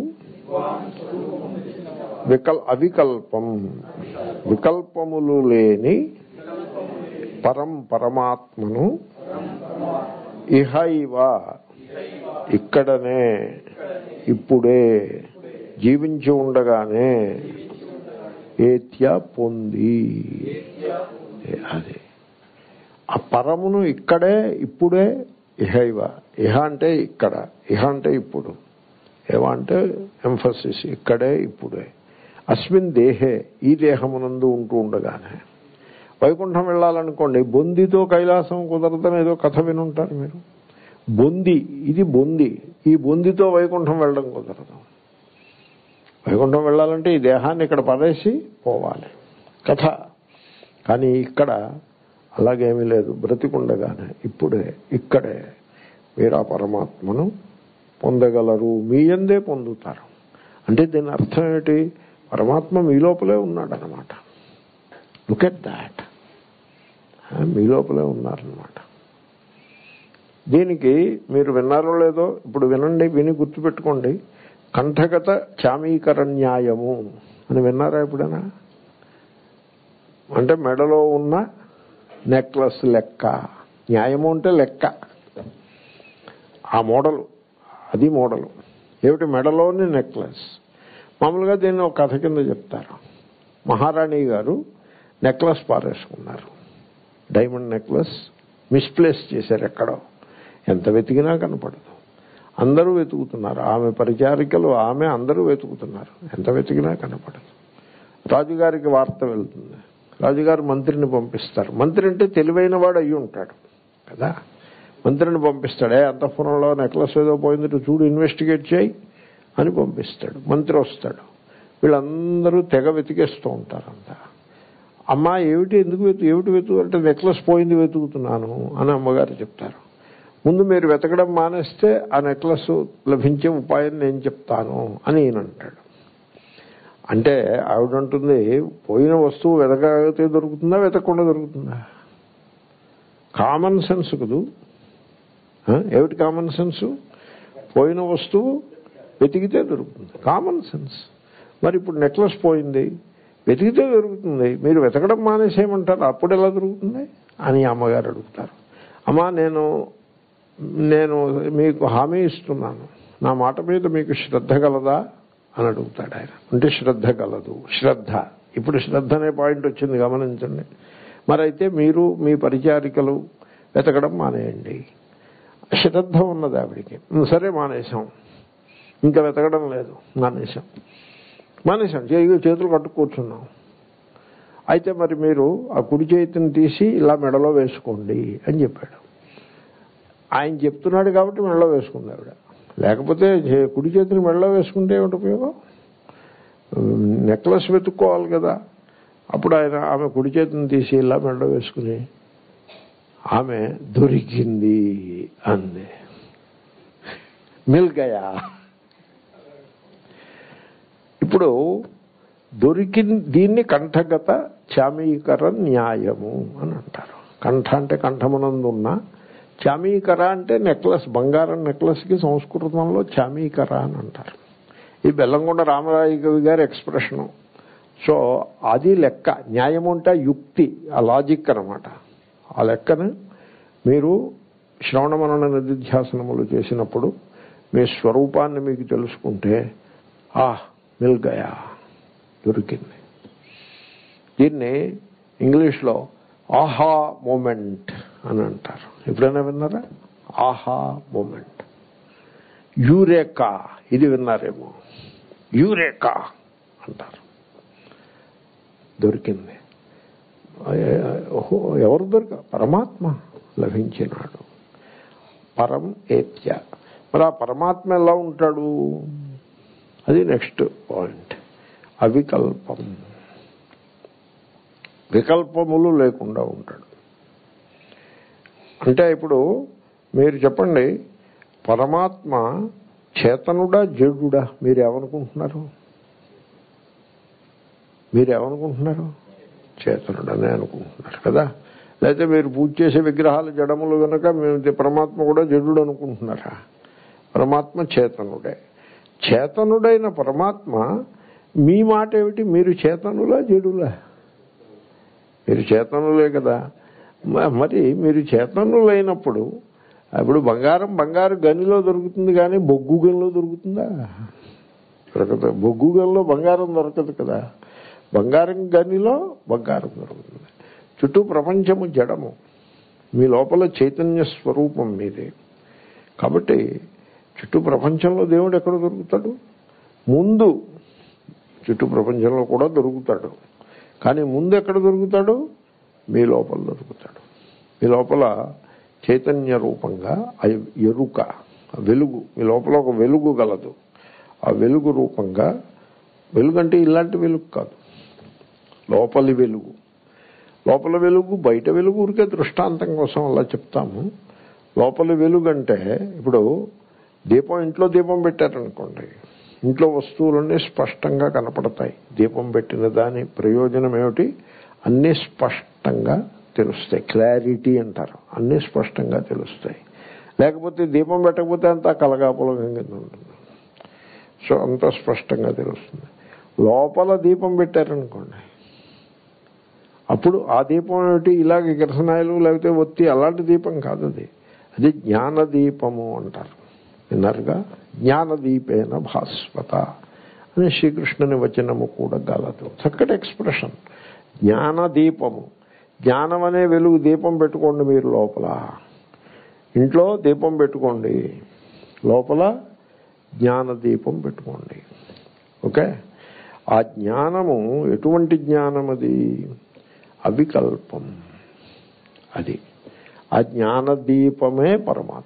వికల్ అవికల్పం వికల్పములు లేని పరం పరమాత్మను ఇహ ఇవ ఇక్కడనే ఇప్పుడే జీవించి ఉండగానే ఏత్య పొంది అది ఆ పరమును ఇక్కడే ఇప్పుడే ఇహ ఇవ ఇహ అంటే ఇక్కడ ఇహ అంటే ఇప్పుడు ఏవ అంటే ఎంఫసిస్ ఇక్కడే ఇప్పుడే అస్మిన్ దేహే ఈ దేహమునందు ఉంటూ ఉండగానే వైకుంఠం వెళ్ళాలనుకోండి బొందితో కైలాసం కుదరదని ఏదో కథ వినుంటారు మీరు బొంది ఇది బొంది ఈ బొందితో వైకుంఠం వెళ్ళడం కుదరదు వైకుంఠం వెళ్ళాలంటే ఈ దేహాన్ని ఇక్కడ పడేసి పోవాలి కథ కానీ ఇక్కడ అలాగేమీ లేదు బ్రతికుండగానే ఇప్పుడే ఇక్కడే మీరు ఆ పరమాత్మను పొందగలరు మీ అందే పొందుతారు అంటే దీని అర్థం ఏమిటి పరమాత్మ మీ లోపలే ఉన్నాడనమాట లుక్ ఎట్ దాట్ మీ లోపలే ఉన్నారనమాట దీనికి మీరు విన్నారో లేదో ఇప్పుడు వినండి విని గుర్తుపెట్టుకోండి కంఠగత చామీకరణ్యాయము అని విన్నారా ఎప్పుడైనా అంటే మెడలో ఉన్న నెక్లెస్ లెక్క న్యాయము అంటే లెక్క ఆ మోడలు అది మోడలు ఏమిటి మెడలోని నెక్లెస్ మామూలుగా దీన్ని ఒక కథ కింద చెప్తారు మహారాణి గారు నెక్లెస్ పారేసుకున్నారు డైమండ్ నెక్లెస్ మిస్ప్లేస్ చేశారు ఎక్కడో ఎంత వెతికినా కనపడదు అందరూ వెతుకుతున్నారు ఆమె పరిచారికలు ఆమె అందరూ వెతుకుతున్నారు ఎంత వెతికినా కనపడదు రాజుగారికి వార్త వెళ్తుంది రాజుగారు మంత్రిని పంపిస్తారు మంత్రి అంటే తెలివైన వాడు అయ్యి ఉంటాడు కదా మంత్రిని పంపిస్తాడే అంతఃపురంలో నెక్లెస్ ఏదో పోయింది చూడు ఇన్వెస్టిగేట్ చేయి అని పంపిస్తాడు మంత్రి వస్తాడు వీళ్ళందరూ తెగ వెతికేస్తూ ఉంటారంతా అమ్మ ఏమిటి ఎందుకు వెతు ఏమిటి వెతుకు అంటే నెక్లెస్ పోయింది వెతుకుతున్నాను అని అమ్మగారు చెప్తారు ముందు మీరు వెతకడం మానేస్తే ఆ నెక్లెస్ లభించే ఉపాయం నేను చెప్తాను అని ఈయన అంటాడు అంటే ఆవిడంటుంది పోయిన వస్తువు వెతకతే దొరుకుతుందా వెతకకుండా దొరుకుతుందా కామన్ సెన్స్ కదూ ఏమిటి కామన్ సెన్స్ పోయిన వస్తువు వెతికితే దొరుకుతుంది కామన్ సెన్స్ మరి ఇప్పుడు నెక్లెస్ పోయింది వెతికితే దొరుకుతుంది మీరు వెతకడం మానేసేయమంటారు అప్పుడు ఎలా దొరుకుతుంది అని అమ్మగారు అడుగుతారు అమ్మా నేను నేను మీకు హామీ ఇస్తున్నాను నా మాట మీద మీకు శ్రద్ధ గలదా అని అడుగుతాడు ఆయన అంటే శ్రద్ధ గలదు శ్రద్ధ ఇప్పుడు శ్రద్ధ అనే పాయింట్ వచ్చింది గమనించండి మరైతే మీరు మీ పరిచారికలు వెతకడం మానేయండి శ్రద్ధ ఉన్నది ఆవిడికి సరే మానేశాం ఇంకా వెతకడం లేదు మానేశాం మానేశాం చేయి చేతులు కట్టు కూర్చున్నాం అయితే మరి మీరు ఆ కుడి చేతిని తీసి ఇలా మెడలో వేసుకోండి అని చెప్పాడు ఆయన చెప్తున్నాడు కాబట్టి మెడలో వేసుకుంది ఆవిడ లేకపోతే కుడి చేతిని మెడలో వేసుకుంటే ఏమిటి ఉపయోగం నెక్లెస్ వెతుక్కోవాలి కదా అప్పుడు ఆయన ఆమె కుడి చేతిని తీసి ఇలా మెడలో వేసుకుని ఆమె దొరికింది అంది మిల్ గయా ఇప్పుడు దొరికి దీన్ని కంఠగత చామీకర న్యాయము అని అంటారు కంఠ అంటే కంఠమునందున్న చామీకర అంటే నెక్లెస్ బంగారం నెక్లెస్కి సంస్కృతంలో చామీకర అని అంటారు ఈ బెల్లంకొండ రామరాయ కవి గారి ఎక్స్ప్రెషను సో అది లెక్క న్యాయం అంటే యుక్తి ఆ లాజిక్ అనమాట ఆ లెక్కను మీరు శ్రవణ మనన నిధిధ్యాసనములు చేసినప్పుడు మీ స్వరూపాన్ని మీకు తెలుసుకుంటే ఆ మిల్గయా దొరికింది దీన్ని ఇంగ్లీష్లో ఆహా మూమెంట్ అని అంటారు ఎప్పుడైనా విన్నారా ఆహా మూమెంట్ యూరేకా ఇది విన్నారేమో యూరేకా అంటారు దొరికింది ఎవరు దొరిక పరమాత్మ లభించినాడు పరం ఏత్య మరి ఆ పరమాత్మ ఎలా ఉంటాడు అది నెక్స్ట్ పాయింట్ అవికల్పం వికల్పములు లేకుండా ఉంటాడు అంటే ఇప్పుడు మీరు చెప్పండి పరమాత్మ చేతనుడా జడుడా మీరు ఏమనుకుంటున్నారు మీరు ఏమనుకుంటున్నారు చేతనుడనే అనుకుంటున్నారు కదా లేకపోతే మీరు పూజ చేసే విగ్రహాలు జడములు కనుక మేము పరమాత్మ కూడా జడుడు అనుకుంటున్నారా పరమాత్మ చేతనుడే చేతనుడైన పరమాత్మ మీ మాట ఏమిటి మీరు చేతనులా జడులా మీరు చేతనులే కదా మ- మరి మీరు చేతనులైనప్పుడు ఇప్పుడు బంగారం బంగారు గనిలో దొరుకుతుంది కానీ బొగ్గు గనిలో దొరుకుతుందా దొరకదు బొగ్గు గనిలో బంగారం దొరకదు కదా బంగారం గనిలో బంగారం దొరుకుతుంది చుట్టూ ప్రపంచము జడము మీ లోపల చైతన్య స్వరూపం మీదే కాబట్టి చుట్టూ ప్రపంచంలో దేవుడు ఎక్కడ దొరుకుతాడు ముందు చుట్టూ ప్రపంచంలో కూడా దొరుకుతాడు కానీ ముందు ఎక్కడ దొరుకుతాడు మీ లోపల దొరుకుతాడు మీ లోపల చైతన్య రూపంగా ఆ ఎరుక ఆ వెలుగు మీ లోపల ఒక వెలుగు గలదు ఆ వెలుగు రూపంగా వెలుగు అంటే ఇలాంటి వెలుగు కాదు లోపలి వెలుగు లోపల వెలుగు బయట వెలుగు ఊరికే దృష్టాంతం కోసం అలా చెప్తాము లోపలి వెలుగు అంటే ఇప్పుడు దీపం ఇంట్లో దీపం పెట్టారనుకోండి ఇంట్లో వస్తువులన్నీ స్పష్టంగా కనపడతాయి దీపం పెట్టిన దాని ప్రయోజనం ఏమిటి అన్నీ స్పష్టంగా తెలుస్తాయి క్లారిటీ అంటారు అన్నీ స్పష్టంగా తెలుస్తాయి లేకపోతే దీపం పెట్టకపోతే అంతా కలగాపులగం కింద ఉంటుంది సో అంత స్పష్టంగా తెలుస్తుంది లోపల దీపం పెట్టారనుకోండి అప్పుడు ఆ దీపం ఏమిటి ఇలాగ కిరసనాయలు లేకపోతే ఒత్తి అలాంటి దీపం కాదు అది అది జ్ఞాన దీపము అంటారు విన్నారుగా జ్ఞానదీపేన భాస్వత అని శ్రీకృష్ణుని వచనము కూడా గలదు చక్కటి ఎక్స్ప్రెషన్ జ్ఞానదీపము జ్ఞానం అనే వెలుగు దీపం పెట్టుకోండి మీరు లోపల ఇంట్లో దీపం పెట్టుకోండి లోపల జ్ఞాన దీపం పెట్టుకోండి ఓకే ఆ జ్ఞానము ఎటువంటి జ్ఞానం అది అవికల్పం అది ఆ జ్ఞాన దీపమే పరమాత్మ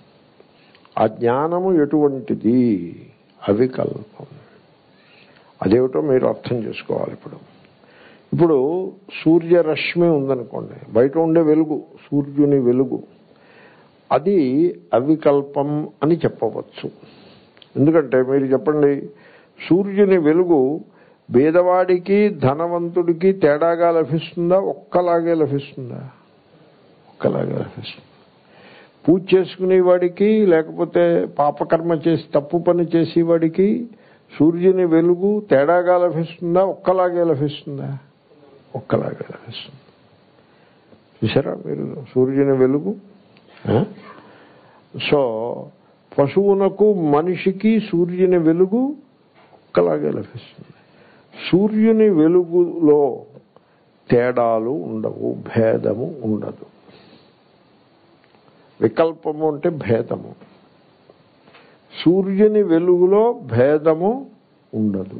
ఆ జ్ఞానము ఎటువంటిది అవికల్పం అదేమిటో మీరు అర్థం చేసుకోవాలి ఇప్పుడు ఇప్పుడు సూర్యరశ్మి ఉందనుకోండి బయట ఉండే వెలుగు సూర్యుని వెలుగు అది అవికల్పం అని చెప్పవచ్చు ఎందుకంటే మీరు చెప్పండి సూర్యుని వెలుగు పేదవాడికి ధనవంతుడికి తేడాగా లభిస్తుందా ఒక్కలాగే లభిస్తుందా ఒక్కలాగే లభిస్తుంది పూజ చేసుకునేవాడికి లేకపోతే పాపకర్మ చేసి తప్పు పని చేసేవాడికి సూర్యుని వెలుగు తేడాగా లభిస్తుందా ఒక్కలాగే లభిస్తుందా ఒక్కలాగే లభిస్తుంది చూసారా మీరు సూర్యుని వెలుగు ఆ? సో పశువునకు మనిషికి సూర్యుని వెలుగు ఒక్కలాగే లభిస్తుంది సూర్యుని వెలుగులో తేడాలు ఉండవు భేదము ఉండదు వికల్పము అంటే భేదము సూర్యుని వెలుగులో భేదము ఉండదు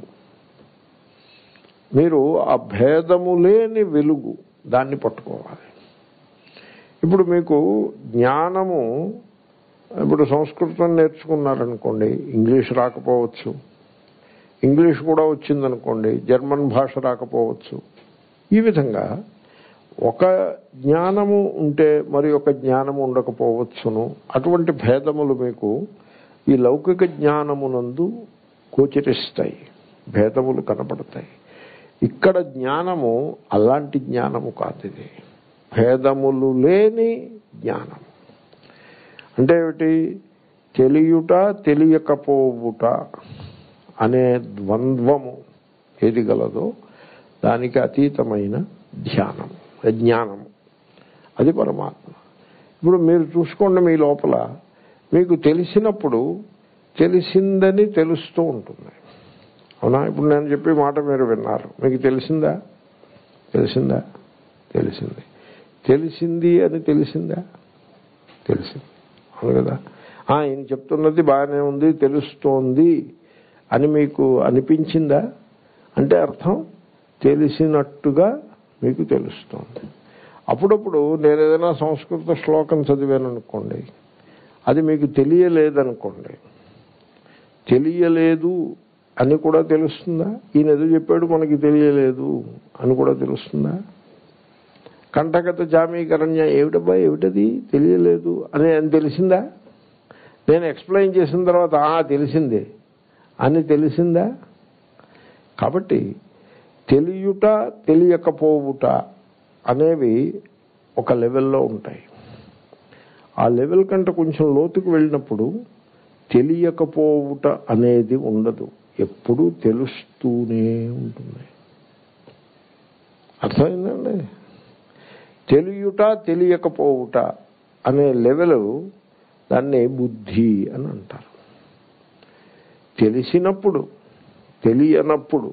మీరు ఆ భేదము లేని వెలుగు దాన్ని పట్టుకోవాలి ఇప్పుడు మీకు జ్ఞానము ఇప్పుడు సంస్కృతం నేర్చుకున్నారనుకోండి ఇంగ్లీష్ రాకపోవచ్చు ఇంగ్లీష్ కూడా వచ్చిందనుకోండి జర్మన్ భాష రాకపోవచ్చు ఈ విధంగా ఒక జ్ఞానము ఉంటే మరి ఒక జ్ఞానము ఉండకపోవచ్చును అటువంటి భేదములు మీకు ఈ లౌకిక జ్ఞానమునందు గోచరిస్తాయి భేదములు కనపడతాయి ఇక్కడ జ్ఞానము అలాంటి జ్ఞానము కాదు ఇది భేదములు లేని జ్ఞానం అంటే ఏమిటి తెలియుట తెలియకపోవుట అనే ద్వంద్వము ఏది గలదో దానికి అతీతమైన ధ్యానం జ్ఞానము అది పరమాత్మ ఇప్పుడు మీరు చూసుకోండి మీ లోపల మీకు తెలిసినప్పుడు తెలిసిందని తెలుస్తూ ఉంటుంది అవునా ఇప్పుడు నేను చెప్పే మాట మీరు విన్నారు మీకు తెలిసిందా తెలిసిందా తెలిసింది తెలిసింది అని తెలిసిందా తెలిసింది అవును కదా ఆ, ఈయన చెప్తున్నది బాగానే ఉంది తెలుస్తోంది అని మీకు అనిపించిందా అంటే అర్థం తెలిసినట్టుగా మీకు తెలుస్తోంది అప్పుడప్పుడు నేను ఏదైనా సంస్కృత శ్లోకం చదివాను అనుకోండి అది మీకు తెలియలేదనుకోండి తెలియలేదు అని కూడా తెలుస్తుందా ఈయన ఏదో చెప్పాడు మనకి తెలియలేదు అని కూడా తెలుస్తుందా కంఠగత జామీకరణ్య ఏమిటబ్బా ఏమిటది తెలియలేదు అని అని తెలిసిందా నేను ఎక్స్ప్లెయిన్ చేసిన తర్వాత ఆ తెలిసిందే అని తెలిసిందా కాబట్టి తెలియుట తెలియకపోవుట అనేవి ఒక లెవెల్లో ఉంటాయి ఆ లెవెల్ కంటే కొంచెం లోతుకు వెళ్ళినప్పుడు తెలియకపోవుట అనేది ఉండదు ఎప్పుడూ తెలుస్తూనే ఉంటుంది అర్థమైందండి తెలియుట తెలియకపోవుట అనే లెవెల్ దాన్ని బుద్ధి అని అంటారు తెలిసినప్పుడు తెలియనప్పుడు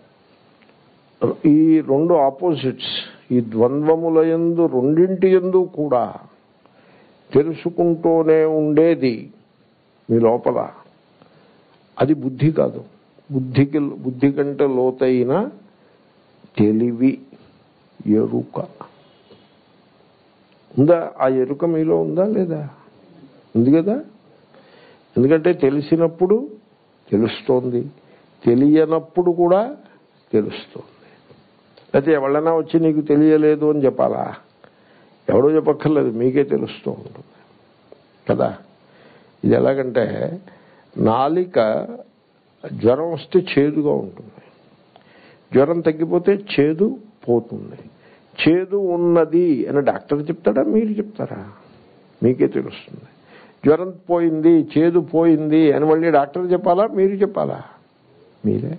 ఈ రెండు ఆపోజిట్స్ ఈ ద్వంద్వముల ఎందు రెండింటి ఎందు కూడా తెలుసుకుంటూనే ఉండేది మీ లోపల అది బుద్ధి కాదు బుద్ధికి బుద్ధి కంటే లోతైన తెలివి ఎరుక ఉందా ఆ ఎరుక మీలో ఉందా లేదా ఉంది కదా ఎందుకంటే తెలిసినప్పుడు తెలుస్తోంది తెలియనప్పుడు కూడా తెలుస్తోంది అయితే ఎవరైనా వచ్చి నీకు తెలియలేదు అని చెప్పాలా ఎవడో చెప్పక్కర్లేదు మీకే తెలుస్తూ ఉంటుంది కదా ఇది ఎలాగంటే నాలిక జ్వరం వస్తే చేదుగా ఉంటుంది జ్వరం తగ్గిపోతే చేదు పోతుంది చేదు ఉన్నది అని డాక్టర్ చెప్తాడా మీరు చెప్తారా మీకే తెలుస్తుంది జ్వరం పోయింది చేదు పోయింది అని మళ్ళీ డాక్టర్ చెప్పాలా మీరు చెప్పాలా మీరే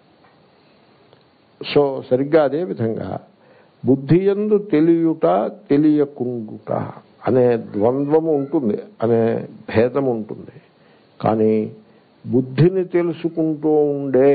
సో సరిగ్గా అదే విధంగా బుద్ధి ఎందు తెలియుట తెలియకుండుట అనే ద్వంద్వము ఉంటుంది అనే భేదం ఉంటుంది కానీ బుద్ధిని తెలుసుకుంటూ ఉండే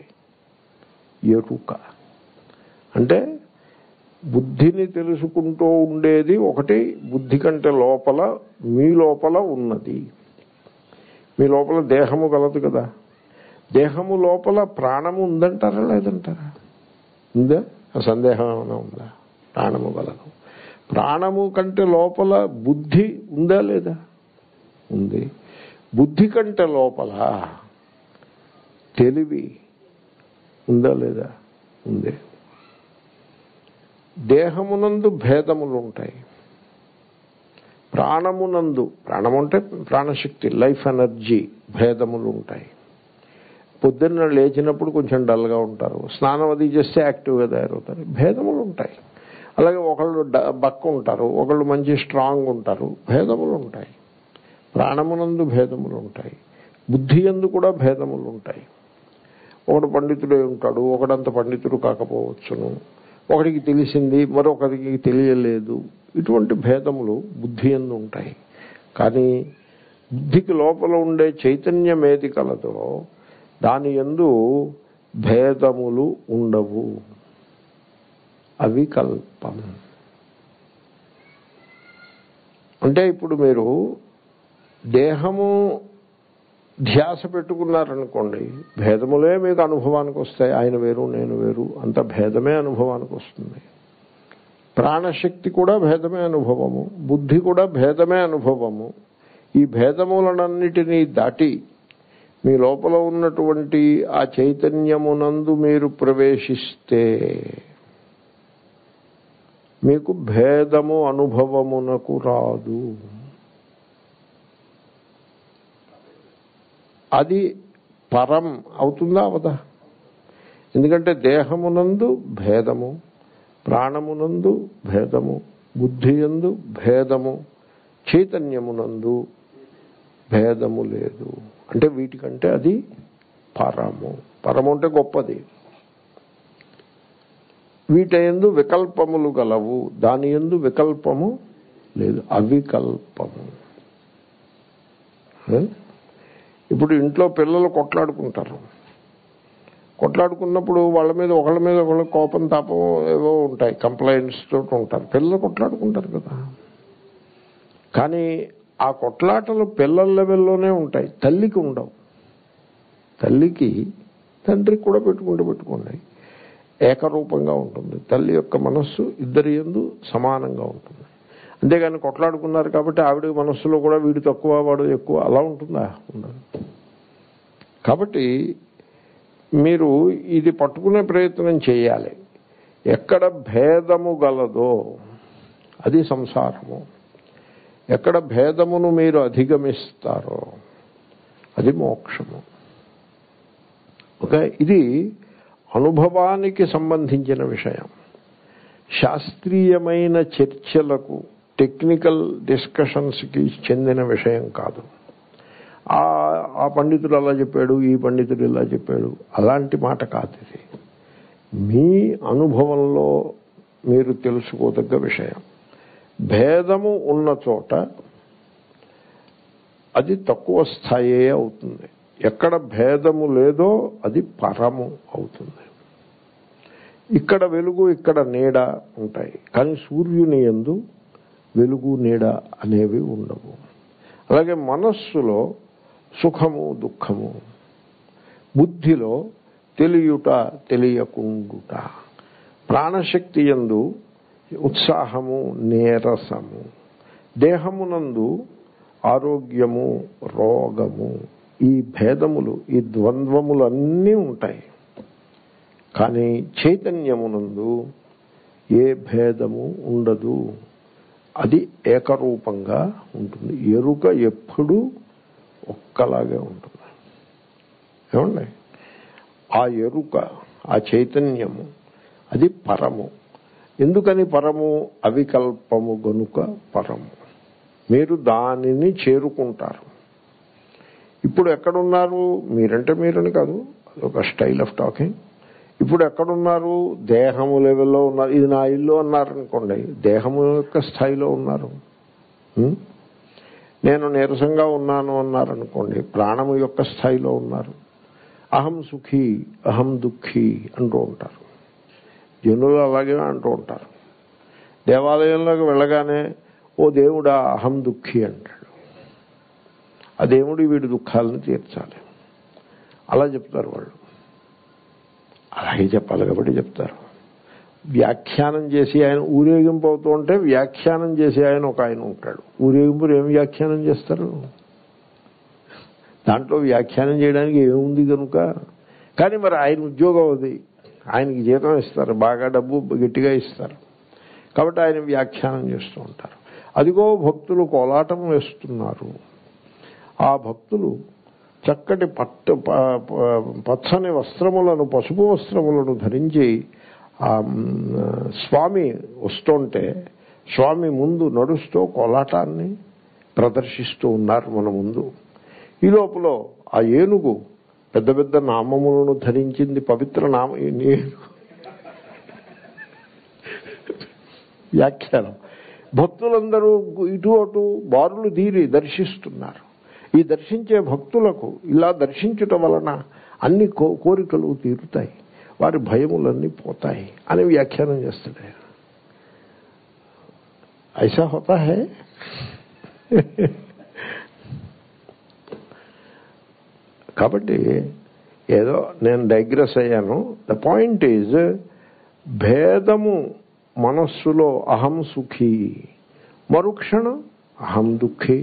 ఎరుక అంటే బుద్ధిని తెలుసుకుంటూ ఉండేది ఒకటి బుద్ధి కంటే లోపల మీ లోపల ఉన్నది మీ లోపల దేహము గలదు కదా దేహము లోపల ప్రాణము ఉందంటారా లేదంటారా ఉందా ఆ సందేహం ఏమైనా ఉందా ప్రాణము గలదు ప్రాణము కంటే లోపల బుద్ధి ఉందా లేదా ఉంది బుద్ధి కంటే లోపల తెలివి ఉందా లేదా ఉంది దేహమునందు భేదములు ఉంటాయి ప్రాణమునందు ప్రాణం అంటే ప్రాణశక్తి లైఫ్ ఎనర్జీ భేదములు ఉంటాయి పొద్దున్న లేచినప్పుడు కొంచెం డల్గా ఉంటారు స్నానం అది చేస్తే యాక్టివ్గా తయారవుతారు భేదములు ఉంటాయి అలాగే ఒకళ్ళు బక్క ఉంటారు ఒకళ్ళు మంచి స్ట్రాంగ్ ఉంటారు భేదములు ఉంటాయి ప్రాణమునందు భేదములు ఉంటాయి బుద్ధి ఎందు కూడా భేదములు ఉంటాయి ఒకడు పండితుడే ఉంటాడు ఒకడంత పండితుడు కాకపోవచ్చును ఒకడికి తెలిసింది మరొకరికి తెలియలేదు ఇటువంటి భేదములు బుద్ధి ఎందు ఉంటాయి కానీ బుద్ధికి లోపల ఉండే చైతన్యం ఏది కలదో దాని ఎందు భేదములు ఉండవు అవికల్పం అంటే ఇప్పుడు మీరు దేహము ధ్యాస పెట్టుకున్నారనుకోండి భేదములే మీకు అనుభవానికి వస్తాయి ఆయన వేరు నేను వేరు అంత భేదమే అనుభవానికి వస్తుంది ప్రాణశక్తి కూడా భేదమే అనుభవము బుద్ధి కూడా భేదమే అనుభవము ఈ భేదములనన్నిటినీ దాటి మీ లోపల ఉన్నటువంటి ఆ చైతన్యమునందు మీరు ప్రవేశిస్తే మీకు భేదము అనుభవమునకు రాదు అది పరం అవుతుందా అవదా ఎందుకంటే దేహమునందు భేదము ప్రాణమునందు భేదము బుద్ధి ఎందు భేదము చైతన్యమునందు భేదము లేదు అంటే వీటికంటే అది పరము పరము అంటే గొప్పది వీటి ఎందు వికల్పములు గలవు దాని ఎందు వికల్పము లేదు అవికల్పము ఇప్పుడు ఇంట్లో పిల్లలు కొట్లాడుకుంటారు కొట్లాడుకున్నప్పుడు వాళ్ళ మీద ఒకళ్ళ మీద ఒకళ్ళ కోపం తాపం ఏవో ఉంటాయి కంప్లైంట్స్ తోటి ఉంటారు పిల్లలు కొట్లాడుకుంటారు కదా కానీ ఆ కొట్లాటలు పిల్లల లెవెల్లోనే ఉంటాయి తల్లికి ఉండవు తల్లికి తండ్రికి కూడా పెట్టుకుంటూ పెట్టుకోండి ఏకరూపంగా ఉంటుంది తల్లి యొక్క మనస్సు ఇద్దరి ఎందు సమానంగా ఉంటుంది అంతేగాని కొట్లాడుకున్నారు కాబట్టి ఆవిడ మనస్సులో కూడా వీడు తక్కువ వాడు ఎక్కువ అలా ఉంటుందా ఉండదు కాబట్టి మీరు ఇది పట్టుకునే ప్రయత్నం చేయాలి ఎక్కడ భేదము గలదో అది సంసారము ఎక్కడ భేదమును మీరు అధిగమిస్తారో అది మోక్షము ఓకే ఇది అనుభవానికి సంబంధించిన విషయం శాస్త్రీయమైన చర్చలకు టెక్నికల్ డిస్కషన్స్కి చెందిన విషయం కాదు ఆ పండితుడు అలా చెప్పాడు ఈ పండితుడు ఇలా చెప్పాడు అలాంటి మాట కాదు ఇది మీ అనుభవంలో మీరు తెలుసుకోదగ్గ విషయం భేదము ఉన్న చోట అది తక్కువ స్థాయే అవుతుంది ఎక్కడ భేదము లేదో అది పరము అవుతుంది ఇక్కడ వెలుగు ఇక్కడ నీడ ఉంటాయి కానీ సూర్యుని ఎందు వెలుగు నీడ అనేవి ఉండవు అలాగే మనస్సులో సుఖము దుఃఖము బుద్ధిలో తెలియుట తెలియకుండుట ప్రాణశక్తి ఎందు ఉత్సాహము నీరసము దేహమునందు ఆరోగ్యము రోగము ఈ భేదములు ఈ ద్వంద్వములు అన్నీ ఉంటాయి కానీ చైతన్యమునందు ఏ భేదము ఉండదు అది ఏకరూపంగా ఉంటుంది ఎరుక ఎప్పుడూ ఒక్కలాగే ఉంటుంది ఏమండి ఆ ఎరుక ఆ చైతన్యము అది పరము ఎందుకని పరము అవికల్పము గనుక పరము మీరు దానిని చేరుకుంటారు ఇప్పుడు ఎక్కడున్నారు మీరంటే మీరని కాదు ఒక స్టైల్ ఆఫ్ టాకింగ్ ఇప్పుడు ఎక్కడున్నారు దేహము లెవెల్లో ఉన్నారు ఇది నా ఇల్లు అన్నారనుకోండి దేహము యొక్క స్థాయిలో ఉన్నారు నేను నీరసంగా ఉన్నాను అన్నారనుకోండి ప్రాణము యొక్క స్థాయిలో ఉన్నారు అహం సుఖీ అహం దుఃఖీ అంటూ ఉంటారు జనులు అలాగే అంటూ ఉంటారు దేవాలయంలోకి వెళ్ళగానే ఓ దేవుడా అహం దుఃఖి అంటాడు ఆ దేవుడు వీడి దుఃఖాలను తీర్చాలి అలా చెప్తారు వాళ్ళు అలాగే చెప్పాలి కాబట్టి చెప్తారు వ్యాఖ్యానం చేసి ఆయన ఊరేగింపు అవుతూ ఉంటే వ్యాఖ్యానం చేసి ఆయన ఒక ఆయన ఉంటాడు ఊరేగింపులు ఏం వ్యాఖ్యానం చేస్తారు దాంట్లో వ్యాఖ్యానం చేయడానికి ఏముంది కనుక కానీ మరి ఆయన ఉద్యోగం అది ఆయనకి జీతం ఇస్తారు బాగా డబ్బు గట్టిగా ఇస్తారు కాబట్టి ఆయన వ్యాఖ్యానం చేస్తూ ఉంటారు అదిగో భక్తులు కోలాటం వేస్తున్నారు ఆ భక్తులు చక్కటి పట్టు పచ్చని వస్త్రములను పసుపు వస్త్రములను ధరించి ఆ స్వామి వస్తుంటే స్వామి ముందు నడుస్తూ కోలాటాన్ని ప్రదర్శిస్తూ ఉన్నారు మన ముందు ఈ లోపల ఆ ఏనుగు పెద్ద పెద్ద నామములను ధరించింది పవిత్ర నామ వ్యాఖ్యానం భక్తులందరూ ఇటు అటు బారులు తీరి దర్శిస్తున్నారు ఈ దర్శించే భక్తులకు ఇలా దర్శించుట వలన అన్ని కోరికలు తీరుతాయి వారి భయములన్నీ పోతాయి అని వ్యాఖ్యానం చేస్తాడు ఐసా హోతా హే కాబట్టి ఏదో నేను డైగ్రెస్ అయ్యాను ద పాయింట్ ఈజ్ భేదము మనస్సులో అహం సుఖీ మరుక్షణం అహం దుఃఖీ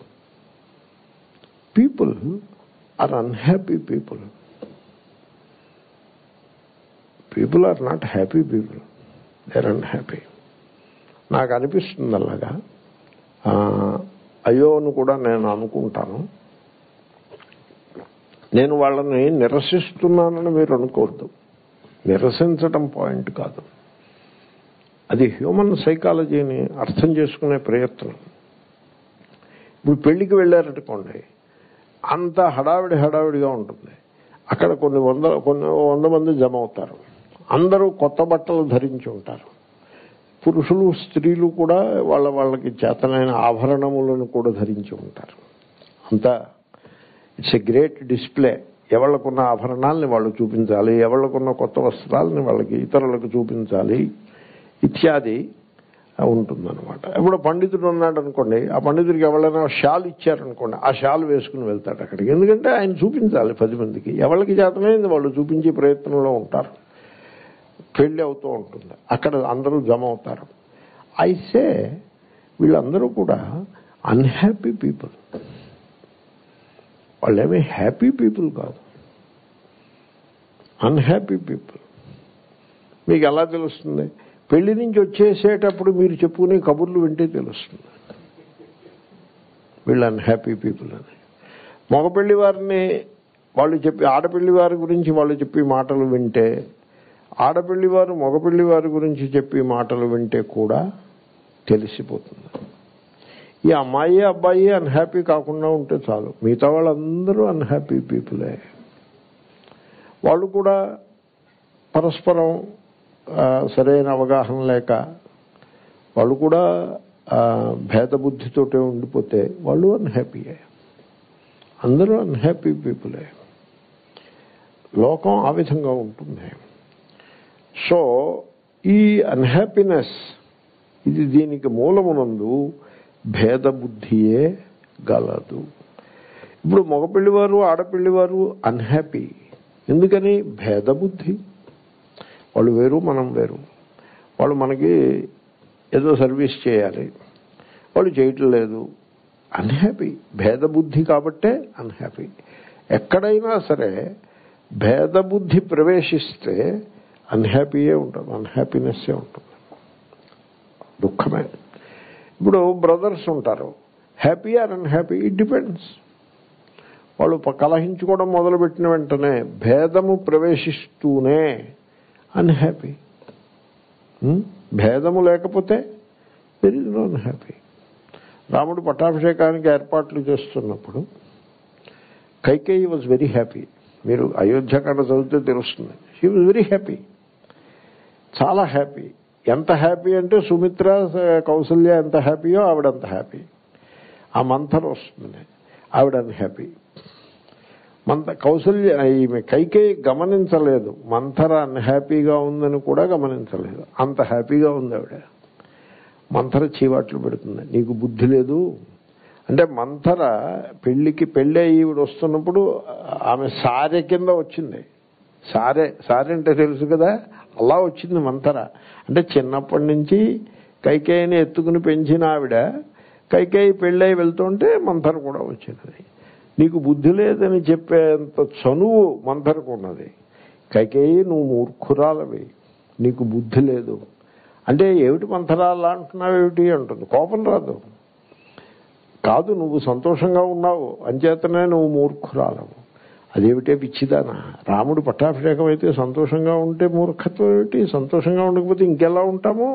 people are unhappy people people are not happy people they are unhappy నాకు అనిపిస్తుంది అలాగా అయ్యో అని కూడా నేను అనుకుంటాను నేను వాళ్ళని నిరసిస్తున్నానని మీరు అనుకోవద్దు నిరసించటం పాయింట్ కాదు అది హ్యూమన్ సైకాలజీని అర్థం చేసుకునే ప్రయత్నం ఇప్పుడు పెళ్లికి వెళ్ళారనుకోండి అంత హడావిడి హడావిడిగా ఉంటుంది అక్కడ కొన్ని వంద కొన్ని వంద మంది జమ అవుతారు అందరూ కొత్త బట్టలు ధరించి ఉంటారు పురుషులు స్త్రీలు కూడా వాళ్ళ వాళ్ళకి చేతనైన ఆభరణములను కూడా ధరించి ఉంటారు అంతా ఇట్స్ ఎ గ్రేట్ డిస్ప్లే ఎవళ్ళకున్న ఆభరణాలని వాళ్ళు చూపించాలి ఎవళ్ళకున్న కొత్త వస్త్రాలని వాళ్ళకి ఇతరులకు చూపించాలి ఇత్యాది ఉంటుందన్నమాట ఇప్పుడు పండితుడు ఉన్నాడు అనుకోండి ఆ పండితుడికి ఎవరైనా షాల్ ఇచ్చారనుకోండి ఆ షాల్ వేసుకుని వెళ్తాడు అక్కడికి ఎందుకంటే ఆయన చూపించాలి పది మందికి ఎవరికి చేతనైంది వాళ్ళు చూపించే ప్రయత్నంలో ఉంటారు పెళ్లి అవుతూ ఉంటుంది అక్కడ అందరూ జమ అవుతారు అయితే వీళ్ళందరూ కూడా అన్హ్యాపీ పీపుల్ వాళ్ళేమీ హ్యాపీ పీపుల్ కాదు అన్హ్యాపీ పీపుల్ మీకు ఎలా తెలుస్తుంది పెళ్లి నుంచి వచ్చేసేటప్పుడు మీరు చెప్పుకునే కబుర్లు వింటే తెలుస్తుంది వీళ్ళు అన్హ్యాపీ పీపుల్ అని మగపెళ్లి వారిని వాళ్ళు చెప్పి ఆడపిల్లి వారి గురించి వాళ్ళు చెప్పి మాటలు వింటే ఆడపిల్లి వారు మగపిల్లి వారి గురించి చెప్పి మాటలు వింటే కూడా తెలిసిపోతుంది ఈ అమ్మాయి అబ్బాయి అన్హ్యాపీ కాకుండా ఉంటే చాలు మిగతా వాళ్ళందరూ అన్హ్యాపీ పీపులే వాళ్ళు కూడా పరస్పరం ఆ, సరైన అవగాహన లేక వాళ్ళు కూడా ఆ, భేద బుద్ధితోటే ఉండిపోతే వాళ్ళు అన్హ్యాపీయే అందరూ అన్హ్యాపీ పీపులే లోకం ఆ విధంగా ఉంటుంది సో ఈ అన్హ్యాపీనెస్ ఇది దీనికి మూలమునందు భేద బుద్ధియే గలదు ఇప్పుడు మగపిల్లివారు ఆడపిల్లివారు అన్హ్యాపీ ఎందుకని భేద బుద్ధి వాళ్ళు వేరు మనం వేరు వాళ్ళు మనకి ఏదో సర్వీస్ చేయాలి వాళ్ళు చేయటం లేదు అన్హ్యాపీ భేద బుద్ధి కాబట్టే అన్హ్యాపీ ఎక్కడైనా సరే భేద బుద్ధి ప్రవేశిస్తే అన్హ్యాపీయే ఉంటుంది అన్హ్యాపీనెస్సే ఉంటుంది దుఃఖమే ఇప్పుడు బ్రదర్స్ ఉంటారు happy or unhappy it depends వాళ్ళు ప- కలహించుకోవడం మొదలుపెట్టిన వెంటనే భేదము ప్రవేశిస్తూనే అన్హ్యాపీ భేదము లేకపోతే వెరీ నో అన్హ్యాపీ రాముడు పట్టాభిషేకానికి ఏర్పాట్లు చేస్తున్నప్పుడు కైకేయి వాజ్ వెరీ హ్యాపీ మీరు అయోధ్యకాండ చదివితే తెలుస్తుంది షీ వాజ్ వెరీ హ్యాపీ చాలా హ్యాపీ ఎంత హ్యాపీ అంటే సుమిత్ర స- కౌసల్య ఎంత హ్యాపీయో ఆవిడ అంత హ్యాపీ ఆ మంథర వస్తుంది ఆవిడ అన్హ్యాపీ మంత కౌసల్య ఈమె కైకేయి గమనించలేదు మంథర అన్హ్యాపీగా ఉందని కూడా గమనించలేదు అంత హ్యాపీగా ఉంది ఆవిడ మంథర చీవాట్లు పెడుతుంది నీకు బుద్ధి లేదు అంటే మంథర పెళ్లికి పెళ్ళి ఈవిడ వస్తున్నప్పుడు ఆమె సారె కింద వచ్చింది సారే సారె అంటే తెలుసు కదా అలా వచ్చింది మంథర అంటే చిన్నప్పటి నుంచి కైకేయిని ఎత్తుకుని పెంచిన ఆవిడ కైకేయి పెళ్ళై వెళ్తుంటే మంథర కూడా వచ్చినది నీకు బుద్ధి లేదని చెప్పేంత చనువు మంథరకు ఉన్నది కైకేయి నువ్వు మూర్ఖురాలవి నీకు బుద్ధి లేదు అంటే ఏమిటి మంథరాలా అంటున్నావు ఏమిటి అంటుంది కోపం రాదు కాదు నువ్వు సంతోషంగా ఉన్నావు అంచేతనే నువ్వు మూర్ఖురాలవు అదేమిటే పిచ్చిదానా రాముడు పట్టాభిషేకం అయితే సంతోషంగా ఉంటే మూర్ఖత్వం ఏమిటి సంతోషంగా ఉండకపోతే ఇంకెలా ఉంటాము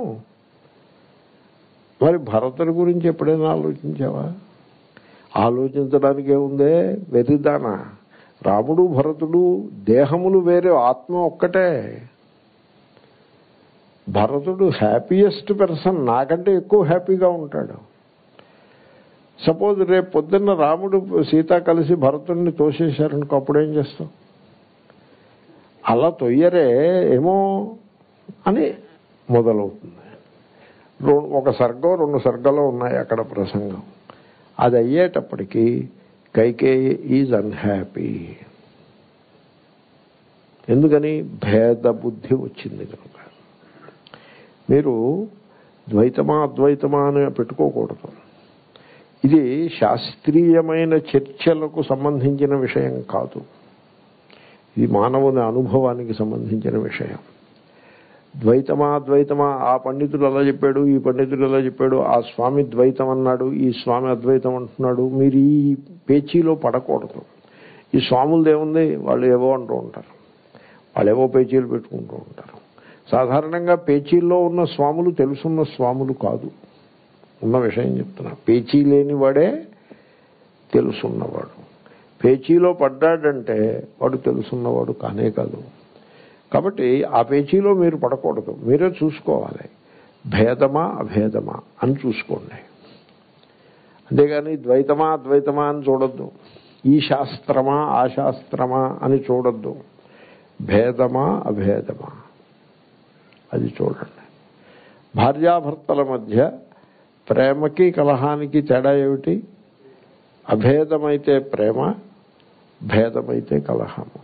మరి భరతుడి గురించి ఎప్పుడైనా ఆలోచించావా ఆలోచించడానికి ఏముందే వెరిదానా రాముడు భరతుడు దేహములు వేరే ఆత్మ ఒక్కటే భరతుడు హ్యాపీయెస్ట్ పర్సన్ నాకంటే ఎక్కువ హ్యాపీగా ఉంటాడు సపోజ్ రేపు పొద్దున్న రాముడు సీత కలిసి భరతుడిని తోసేశారనుకో అప్పుడేం చేస్తాం అలా తొయ్యరే ఏమో అని మొదలవుతుంది రో- ఒక సర్గం రెండు సర్గలు ఉన్నాయి అక్కడ ప్రసంగం అది అయ్యేటప్పటికి కైకేయి ఈజ్ అన్హ్యాపీ ఎందుకని భేద బుద్ధి వచ్చింది కనుక మీరు ద్వైతమా అద్వైతమా అని పెట్టుకోకూడదు ఇది శాస్త్రీయమైన చర్చలకు సంబంధించిన విషయం కాదు ఇది మానవుని అనుభవానికి సంబంధించిన విషయం ద్వైతమా ద్వైతమా ఆ పండితుడు అలా చెప్పాడు ఈ పండితుడు అలా చెప్పాడు ఆ స్వామి ద్వైతం అన్నాడు ఈ స్వామి అద్వైతం అంటున్నాడు మీరు ఈ పేచీలో పడకూడదు ఈ స్వాములది ఏముంది వాళ్ళు ఏవో అంటూ ఉంటారు వాళ్ళు ఏవో పేచీలు పెట్టుకుంటూ ఉంటారు సాధారణంగా పేచీల్లో ఉన్న స్వాములు తెలుసున్న స్వాములు కాదు ఉన్న విషయం చెప్తున్నా పేచీ లేని వాడే తెలుసున్నవాడు పేచీలో పడ్డాడంటే వాడు తెలుసున్నవాడు కానే కాదు కాబట్టి ఆ పేచీలో మీరు పడకూడదు మీరే చూసుకోవాలి భేదమా అభేదమా అని చూసుకోండి అంతేగాని ద్వైతమా అద్వైతమా అని చూడొద్దు ఈ శాస్త్రమా ఆ శాస్త్రమా అని చూడొద్దు భేదమా అభేదమా అది చూడండి భార్యాభర్తల మధ్య ప్రేమకి కలహానికి తేడా ఏమిటి అభేదమైతే ప్రేమ భేదమైతే కలహము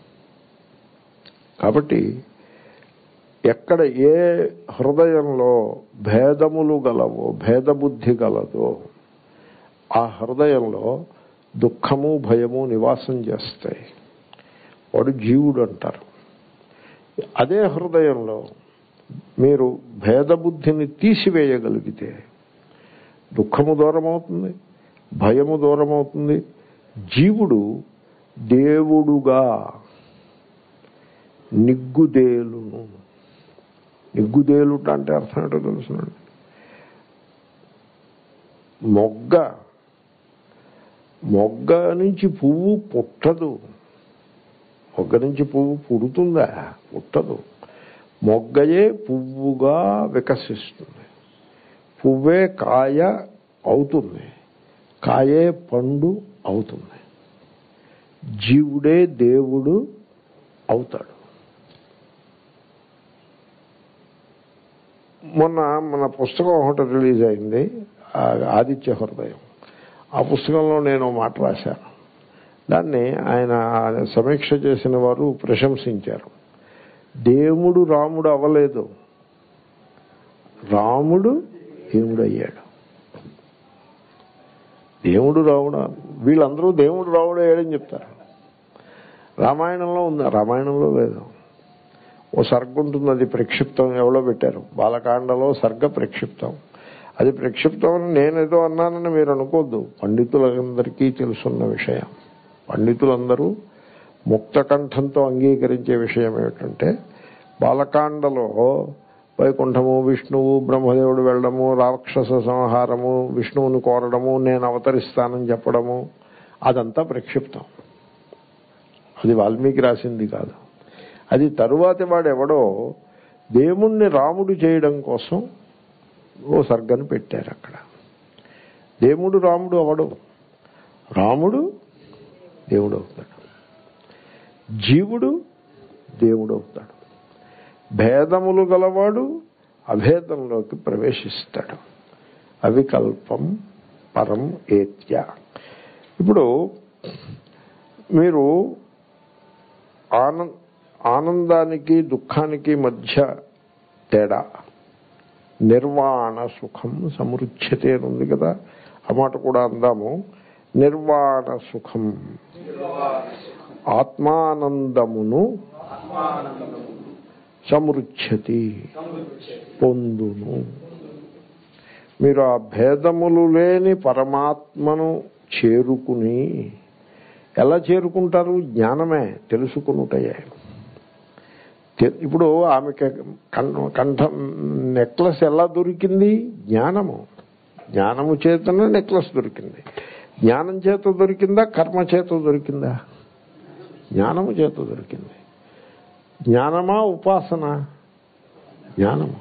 కాబట్టి ఎక్కడ ఏ హృదయంలో భేదములు గలవో భేదబుద్ధి గలదో ఆ హృదయంలో దుఃఖము భయము నివాసం చేస్తాయి వాడు జీవుడు అంటారు అదే హృదయంలో మీరు భేదబుద్ధిని తీసివేయగలిగితే దుఃఖము దూరమవుతుంది భయము దూరమవుతుంది జీవుడు దేవుడుగా నిగ్గుదేలును నిగ్గుదేలుట అంటే అర్థం ఏంటో తెలుసునండి మొగ్గ మొగ్గ నుంచి పువ్వు పుట్టదు మొగ్గ నుంచి పువ్వు పుడుతుందా పుట్టదు మొగ్గయే పువ్వుగా వికసిస్తుంది పువ్వే కాయ అవుతుంది కాయే పండు అవుతుంది జీవుడే దేవుడు అవుతాడు మొన్న మన పుస్తకం ఒకటి రిలీజ్ అయింది ఆ ఆదిత్య హృదయం ఆ పుస్తకంలో నేను ఓ మాట రాశాను దాన్ని ఆయన సమీక్ష చేసిన వారు ప్రశంసించారు దేవుడు రాముడు అవ్వలేదు రాముడు దేవుడు అయ్యాడు దేవుడు రాముడు వీళ్ళందరూ దేవుడు రాముడు అయ్యాడని చెప్తారు రామాయణంలో ఉంది రామాయణంలో లేదు ఓ సర్గ ఉంటుంది అది ప్రక్షిప్తం ఎవరో పెట్టారు బాలకాండలో సర్గ ప్రక్షిప్తం అది ప్రక్షిప్తం అని నేనేదో అన్నానని మీరు అనుకోద్దు పండితులందరికీ తెలుసున్న విషయం పండితులందరూ ముక్త కంఠంతో అంగీకరించే విషయం ఏమిటంటే బాలకాండలో వైకుంఠము విష్ణువు బ్రహ్మదేవుడు వెళ్ళడము రాక్షస సంహారము విష్ణువుని కోరడము నేను అవతరిస్తానని చెప్పడము అదంతా ప్రక్షిప్తం అది వాల్మీకి రాసింది కాదు అది తరువాతి వాడు ఎవడో దేవుణ్ణి రాముడు చేయడం కోసం ఓ సర్గను పెట్టారు అక్కడ దేవుడు రాముడు అవడు రాముడు దేవుడు అవుతాడు జీవుడు దేవుడు అవుతాడు భేదములు గలవాడు అభేదంలోకి ప్రవేశిస్తాడు అవికల్పం పరం ఏత్య ఇప్పుడు మీరు ఆనంద ఆనందానికి దుఃఖానికి మధ్య తేడా నిర్వాణ సుఖం సమృచ్యతే అని ఉంది కదా ఆ మాట కూడా అందాము నిర్వాణ సుఖం ఆత్మానందమును సమృచ్యతి పొందును మీరు ఆ భేదములు లేని పరమాత్మను చేరుకుని ఎలా చేరుకుంటారు జ్ఞానమే తెలుసుకునుటయే తె- ఇప్పుడు ఆమెకి కన్- కంఠం నెక్లెస్ ఎలా దొరికింది జ్ఞానము జ్ఞానము చేతనే నెక్లెస్ దొరికింది జ్ఞానం చేత దొరికిందా కర్మ చేత దొరికిందా జ్ఞానము చేత దొరికింది జ్ఞానమా ఉపాసన జ్ఞానము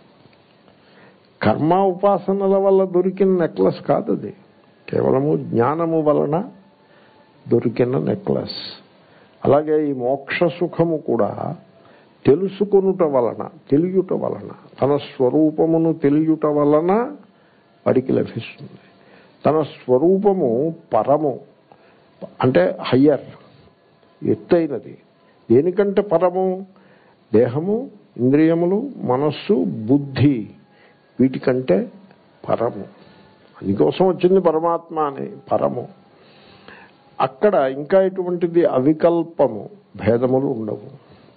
కర్మ ఉపాసనల వల్ల దొరికిన నెక్లెస్ కాదు అది కేవలము జ్ఞానము వలన దొరికిన నెక్లెస్ అలాగే ఈ మోక్ష సుఖము కూడా తెలుసుకొనుట వలన తెలియుట వలన తన స్వరూపమును తెలియుట వలన వాడికి లభిస్తుంది తన స్వరూపము పరము అంటే హయ్యర్ ఎత్తైనది దేనికంటే పరము దేహము ఇంద్రియములు మనస్సు బుద్ధి వీటికంటే పరము అందుకోసం వచ్చింది పరమాత్మ అని పరము అక్కడ ఇంకా ఎటువంటిది అవికల్పము భేదములు ఉండవు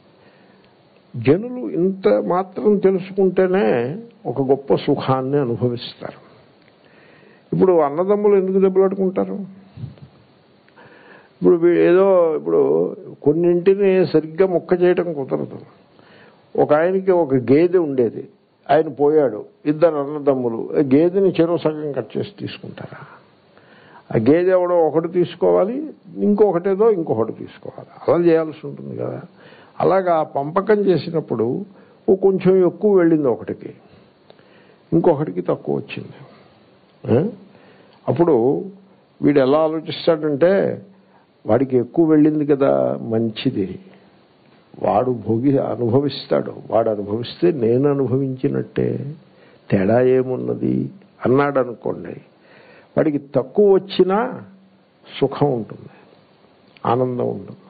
జనులు ఇంత మాత్రం తెలుసుకుంటేనే ఒక గొప్ప సుఖాన్ని అనుభవిస్తారు ఇప్పుడు అన్నదమ్ములు ఎందుకు దెబ్బలాడుకుంటారు ఇప్పుడు వీ- ఏదో ఇప్పుడు కొన్నింటిని సరిగ్గా మొక్క చేయటం కుదరదు ఒక ఆయనకి ఒక గేదె ఉండేది ఆయన పోయాడు ఇద్దరు అన్నదమ్ములు ఆ గేదెని చెరువు సగం కట్ చేసి తీసుకుంటారా ఆ గేదె ఎవడో ఒకటి తీసుకోవాలి ఇంకొకటేదో ఇంకొకటి తీసుకోవాలి అలా చేయాల్సి ఉంటుంది కదా అలాగా ఆ పంపకం చేసినప్పుడు ఓ కొంచెం ఎక్కువ వెళ్ళింది ఒకటికి ఇంకొకటికి తక్కువ వచ్చింది ఆ? అప్పుడు వీడు ఎలా ఆలోచిస్తాడంటే వాడికి ఎక్కువ వెళ్ళింది కదా మంచిది వాడు భోగి అనుభవిస్తాడు వాడు అనుభవిస్తే నేను అనుభవించినట్టే తేడా ఏమున్నది అన్నాడు అనుకోండి వాడికి తక్కువ వచ్చినా సుఖం ఉంటుంది ఆనందం ఉంటుంది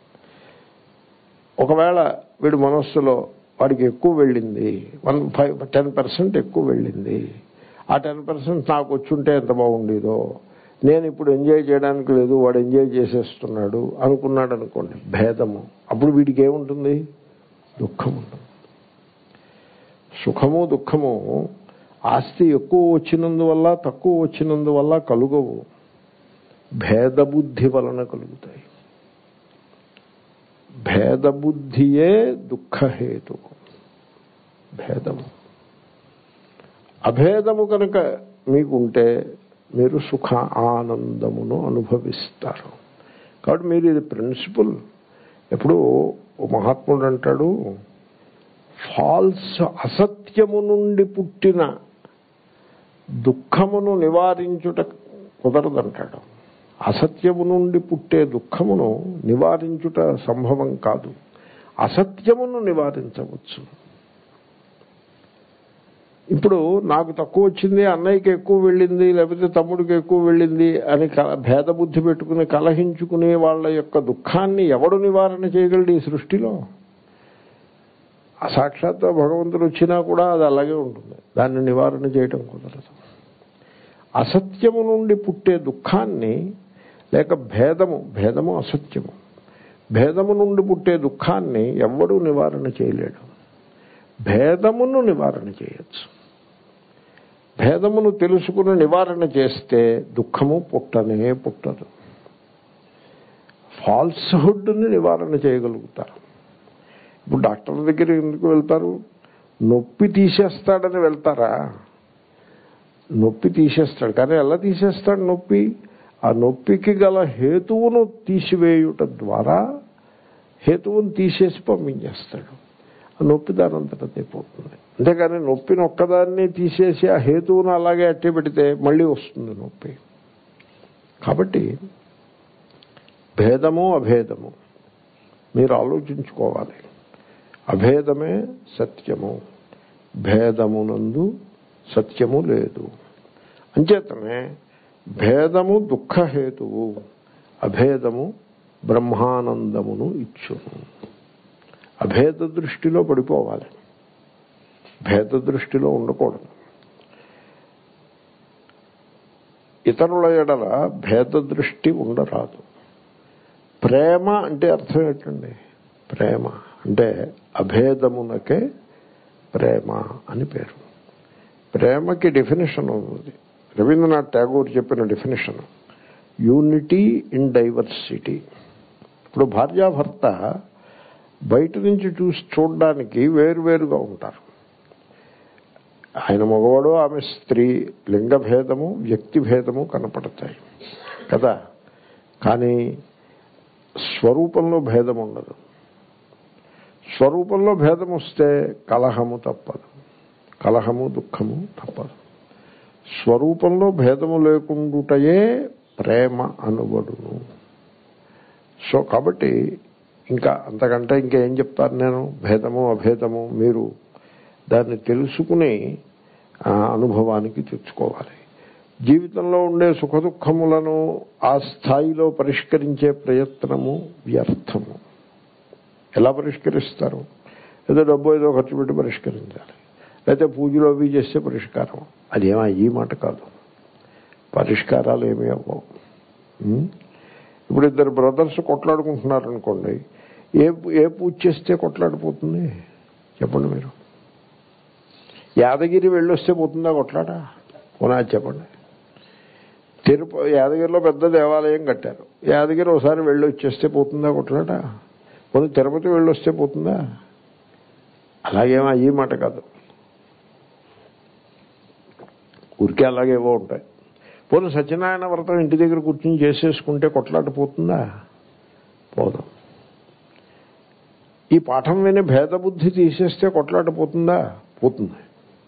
ఒకవేళ వీడి మనస్సులో వాడికి ఎక్కువ వెళ్ళింది వన్ ఫైవ్ టెన్ పర్సెంట్ ఎక్కువ వెళ్ళింది ఆ టెన్ పర్సెంట్ నాకు వచ్చుంటే ఎంత బాగుండేదో నేను ఇప్పుడు ఎంజాయ్ చేయడానికి లేదు వాడు ఎంజాయ్ చేసేస్తున్నాడు అనుకున్నాడు అనుకోండి భేదము అప్పుడు వీడికి ఏముంటుంది దుఃఖం ఉండదు సుఖము దుఃఖము ఆస్తి ఎక్కువ వచ్చినందువల్ల తక్కువ వచ్చినందువల్ల కలుగవు భేదబుద్ధి వలన కలుగుతాయి భేదబుద్ధియే దుఃఖహేతు భేదము అభేదము కనుక మీకుంటే మీరు సుఖ ఆనందమును అనుభవిస్తారు కాబట్టి మీరు ఇది ప్రిన్సిపల్ ఎప్పుడు ఓ మహాత్ముడు అంటాడు ఫాల్స్ అసత్యము నుండి పుట్టిన దుఃఖమును నివారించుట కుదరదంటాడు అసత్యము నుండి పుట్టే దుఃఖమును నివారించుట సంభవం కాదు అసత్యమును నివారించవచ్చు ఇప్పుడు నాకు తక్కువ వచ్చింది అన్నయ్యకి ఎక్కువ వెళ్ళింది లేకపోతే తమ్ముడికి ఎక్కువ వెళ్ళింది అని క- భేదబుద్ధి పెట్టుకుని కలహించుకునే వాళ్ళ యొక్క దుఃఖాన్ని ఎవడు నివారణ చేయగలడు ఈ సృష్టిలో సాక్షాత్ భగవంతుడు వచ్చినా కూడా అది అలాగే ఉంటుంది దాన్ని నివారణ చేయటం కుదరదు అసత్యము నుండి పుట్టే దుఃఖాన్ని లేక భేదము భేదము అసత్యము భేదము నుండి పుట్టే దుఃఖాన్ని ఎవ్వడూ నివారణ చేయలేడు భేదమును నివారణ చేయొచ్చు భేదమును తెలుసుకుని నివారణ చేస్తే దుఃఖము పుట్టనే పుట్టదు ఫాల్స్హుడ్ని నివారణ చేయగలుగుతారు ఇప్పుడు డాక్టర్ దగ్గర ఎందుకు వెళ్తారు నొప్పి తీసేస్తాడని వెళ్తారా నొప్పి తీసేస్తాడు కానీ ఎలా తీసేస్తాడు నొప్పి ఆ నొప్పికి గల హేతువును తీసివేయుట ద్వారా హేతువును తీసేసి పంపించేస్తాడు ఆ నొప్పి దానంతట పోతుంది అంతేగాని నొప్పిని ఒక్కదాన్ని తీసేసి ఆ హేతువును అలాగే అట్టి పెడితే మళ్ళీ వస్తుంది నొప్పి కాబట్టి భేదము అభేదము మీరు ఆలోచించుకోవాలి అభేదమే సత్యము భేదమునందు సత్యము లేదు అంచేతనే భేదము దుఃఖహేతువు అభేదము బ్రహ్మానందమును ఇచ్చును అభేద దృష్టిలో పడిపోవాలి భేద దృష్టిలో ఉండకూడదు ఇతరుల ఎడల భేద దృష్టి ఉండరాదు ప్రేమ అంటే అర్థం ఏంటండి ప్రేమ అంటే అభేదమునకే ప్రేమ అని పేరు ప్రేమకి డెఫినేషన్ ఉంది రవీంద్రనాథ్ ఠాగూర్ చెప్పిన డెఫినేషన్ యూనిటీ ఇన్ డైవర్సిటీ ఇప్పుడు భార్యాభర్త బయట నుంచి చూసి చూడడానికి వేరువేరుగా ఉంటారు ఆయన మగవాడు ఆమె స్త్రీ లింగ భేదము వ్యక్తి భేదము కనపడతాయి కదా కానీ స్వరూపంలో భేదం ఉండదు స్వరూపంలో భేదం వస్తే కలహము తప్పదు కలహము దుఃఖము తప్పదు స్వరూపంలో భేదము లేకుండుటయే ప్రేమ అనబడును సో కాబట్టి ఇంకా అంతకంటే ఇంకేం చెప్తాను నేను భేదము అభేదము మీరు దాన్ని తెలుసుకుని ఆ అనుభవానికి తెచ్చుకోవాలి జీవితంలో ఉండే సుఖదుఖములను ఆ స్థాయిలో పరిష్కరించే ప్రయత్నము వ్యర్థము ఎలా పరిష్కరిస్తారు ఏదో డబ్బు ఏదో ఖర్చు పెట్టి పరిష్కరించాలి లేకపోతే పూజలో అవి చేస్తే పరిష్కారం అదేమో ఈ మాట కాదు పరిష్కారాలు ఏమీ అవ్వవు ఉం? ఇప్పుడు ఇద్దరు బ్రదర్స్ కొట్లాడుకుంటున్నారు అనుకోండి ఏ ఏ పూజ చేస్తే కొట్లాడిపోతుంది చెప్పండి మీరు యాదగిరి వెళ్ళొస్తే పోతుందా కొట్లాట పోనా చెప్పండి తిరుప యాదగిరిలో పెద్ద దేవాలయం కట్టారు యాదగిరి ఒకసారి వెళ్ళి వచ్చేస్తే పోతుందా కొట్లాట పోనీ తిరుపతి వెళ్ళొస్తే పోతుందా అలాగేమో అయ్యి మాట కాదు ఊరికే అలాగేవో ఉంటాయి పోనీ సత్యనారాయణ వ్రతం ఇంటి దగ్గర కూర్చుని చేసేసుకుంటే కొట్లాట పోతుందా పోదు ఈ పాఠం విని భేదబుద్ధి తీసేస్తే కొట్లాట పోతుందా పోతుంది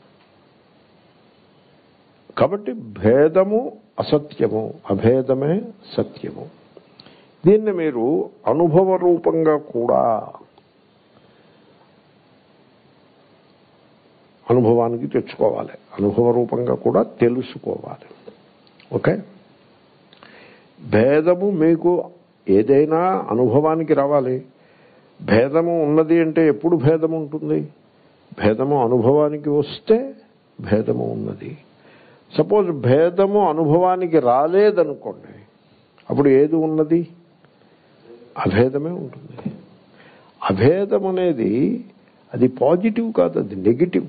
కాబట్టి భేదము అసత్యము అభేదమే సత్యము దీన్ని మీరు అనుభవ రూపంగా కూడా అనుభవానికి తెచ్చుకోవాలి అనుభవ రూపంగా కూడా తెలుసుకోవాలి ఓకే భేదము మీకు ఏదైనా అనుభవానికి రావాలి భేదము ఉన్నది అంటే ఎప్పుడు భేదం ఉంటుంది భేదము అనుభవానికి వస్తే భేదము ఉన్నది సపోజ్ భేదము అనుభవానికి రాలేదనుకోండి అప్పుడు ఏది ఉన్నది అభేదమే ఉంటుంది అభేదం అనేది అది పాజిటివ్ కాదు అది నెగిటివ్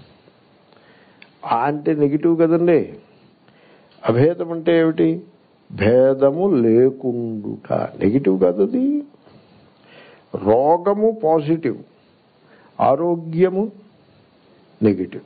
ఆ అంటే నెగిటివ్ కదండి అభేదం అంటే ఏమిటి భేదము లేకుండుట నెగిటివ్ కాదు అది రోగము పాజిటివ్ ఆరోగ్యము నెగిటివ్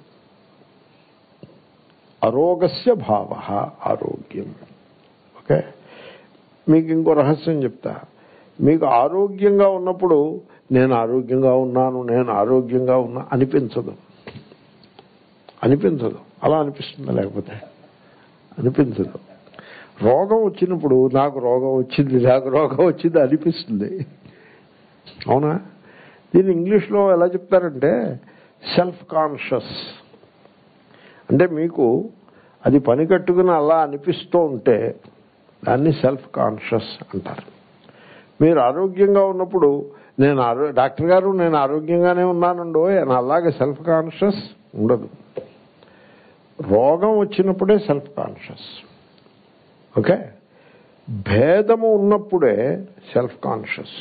అరోగస్య భావ ఆరోగ్యం ఓకే మీకు ఇంకో రహస్యం చెప్తా మీకు ఆరోగ్యంగా ఉన్నప్పుడు నేను ఆరోగ్యంగా ఉన్నాను నేను ఆరోగ్యంగా ఉన్నా అనిపించదు అనిపించదు అలా అనిపిస్తుంది లేకపోతే అనిపించదు రోగం వచ్చినప్పుడు నాకు రోగం వచ్చింది నాకు రోగం వచ్చింది అనిపిస్తుంది అవునా దీన్ని ఇంగ్లీష్లో ఎలా చెప్తారంటే సెల్ఫ్ కాన్షియస్ అంటే మీకు అది పని కట్టుకుని అలా అనిపిస్తూ ఉంటే దాన్ని సెల్ఫ్ కాన్షియస్ అంటారు మీరు ఆరోగ్యంగా ఉన్నప్పుడు నేను ఆరో డాక్టర్ గారు నేను ఆరోగ్యంగానే ఉన్నానండో అని అలాగే సెల్ఫ్ కాన్షియస్ ఉండదు రోగం వచ్చినప్పుడే సెల్ఫ్ కాన్షియస్ ఓకే భేదము ఉన్నప్పుడే సెల్ఫ్ కాన్షియస్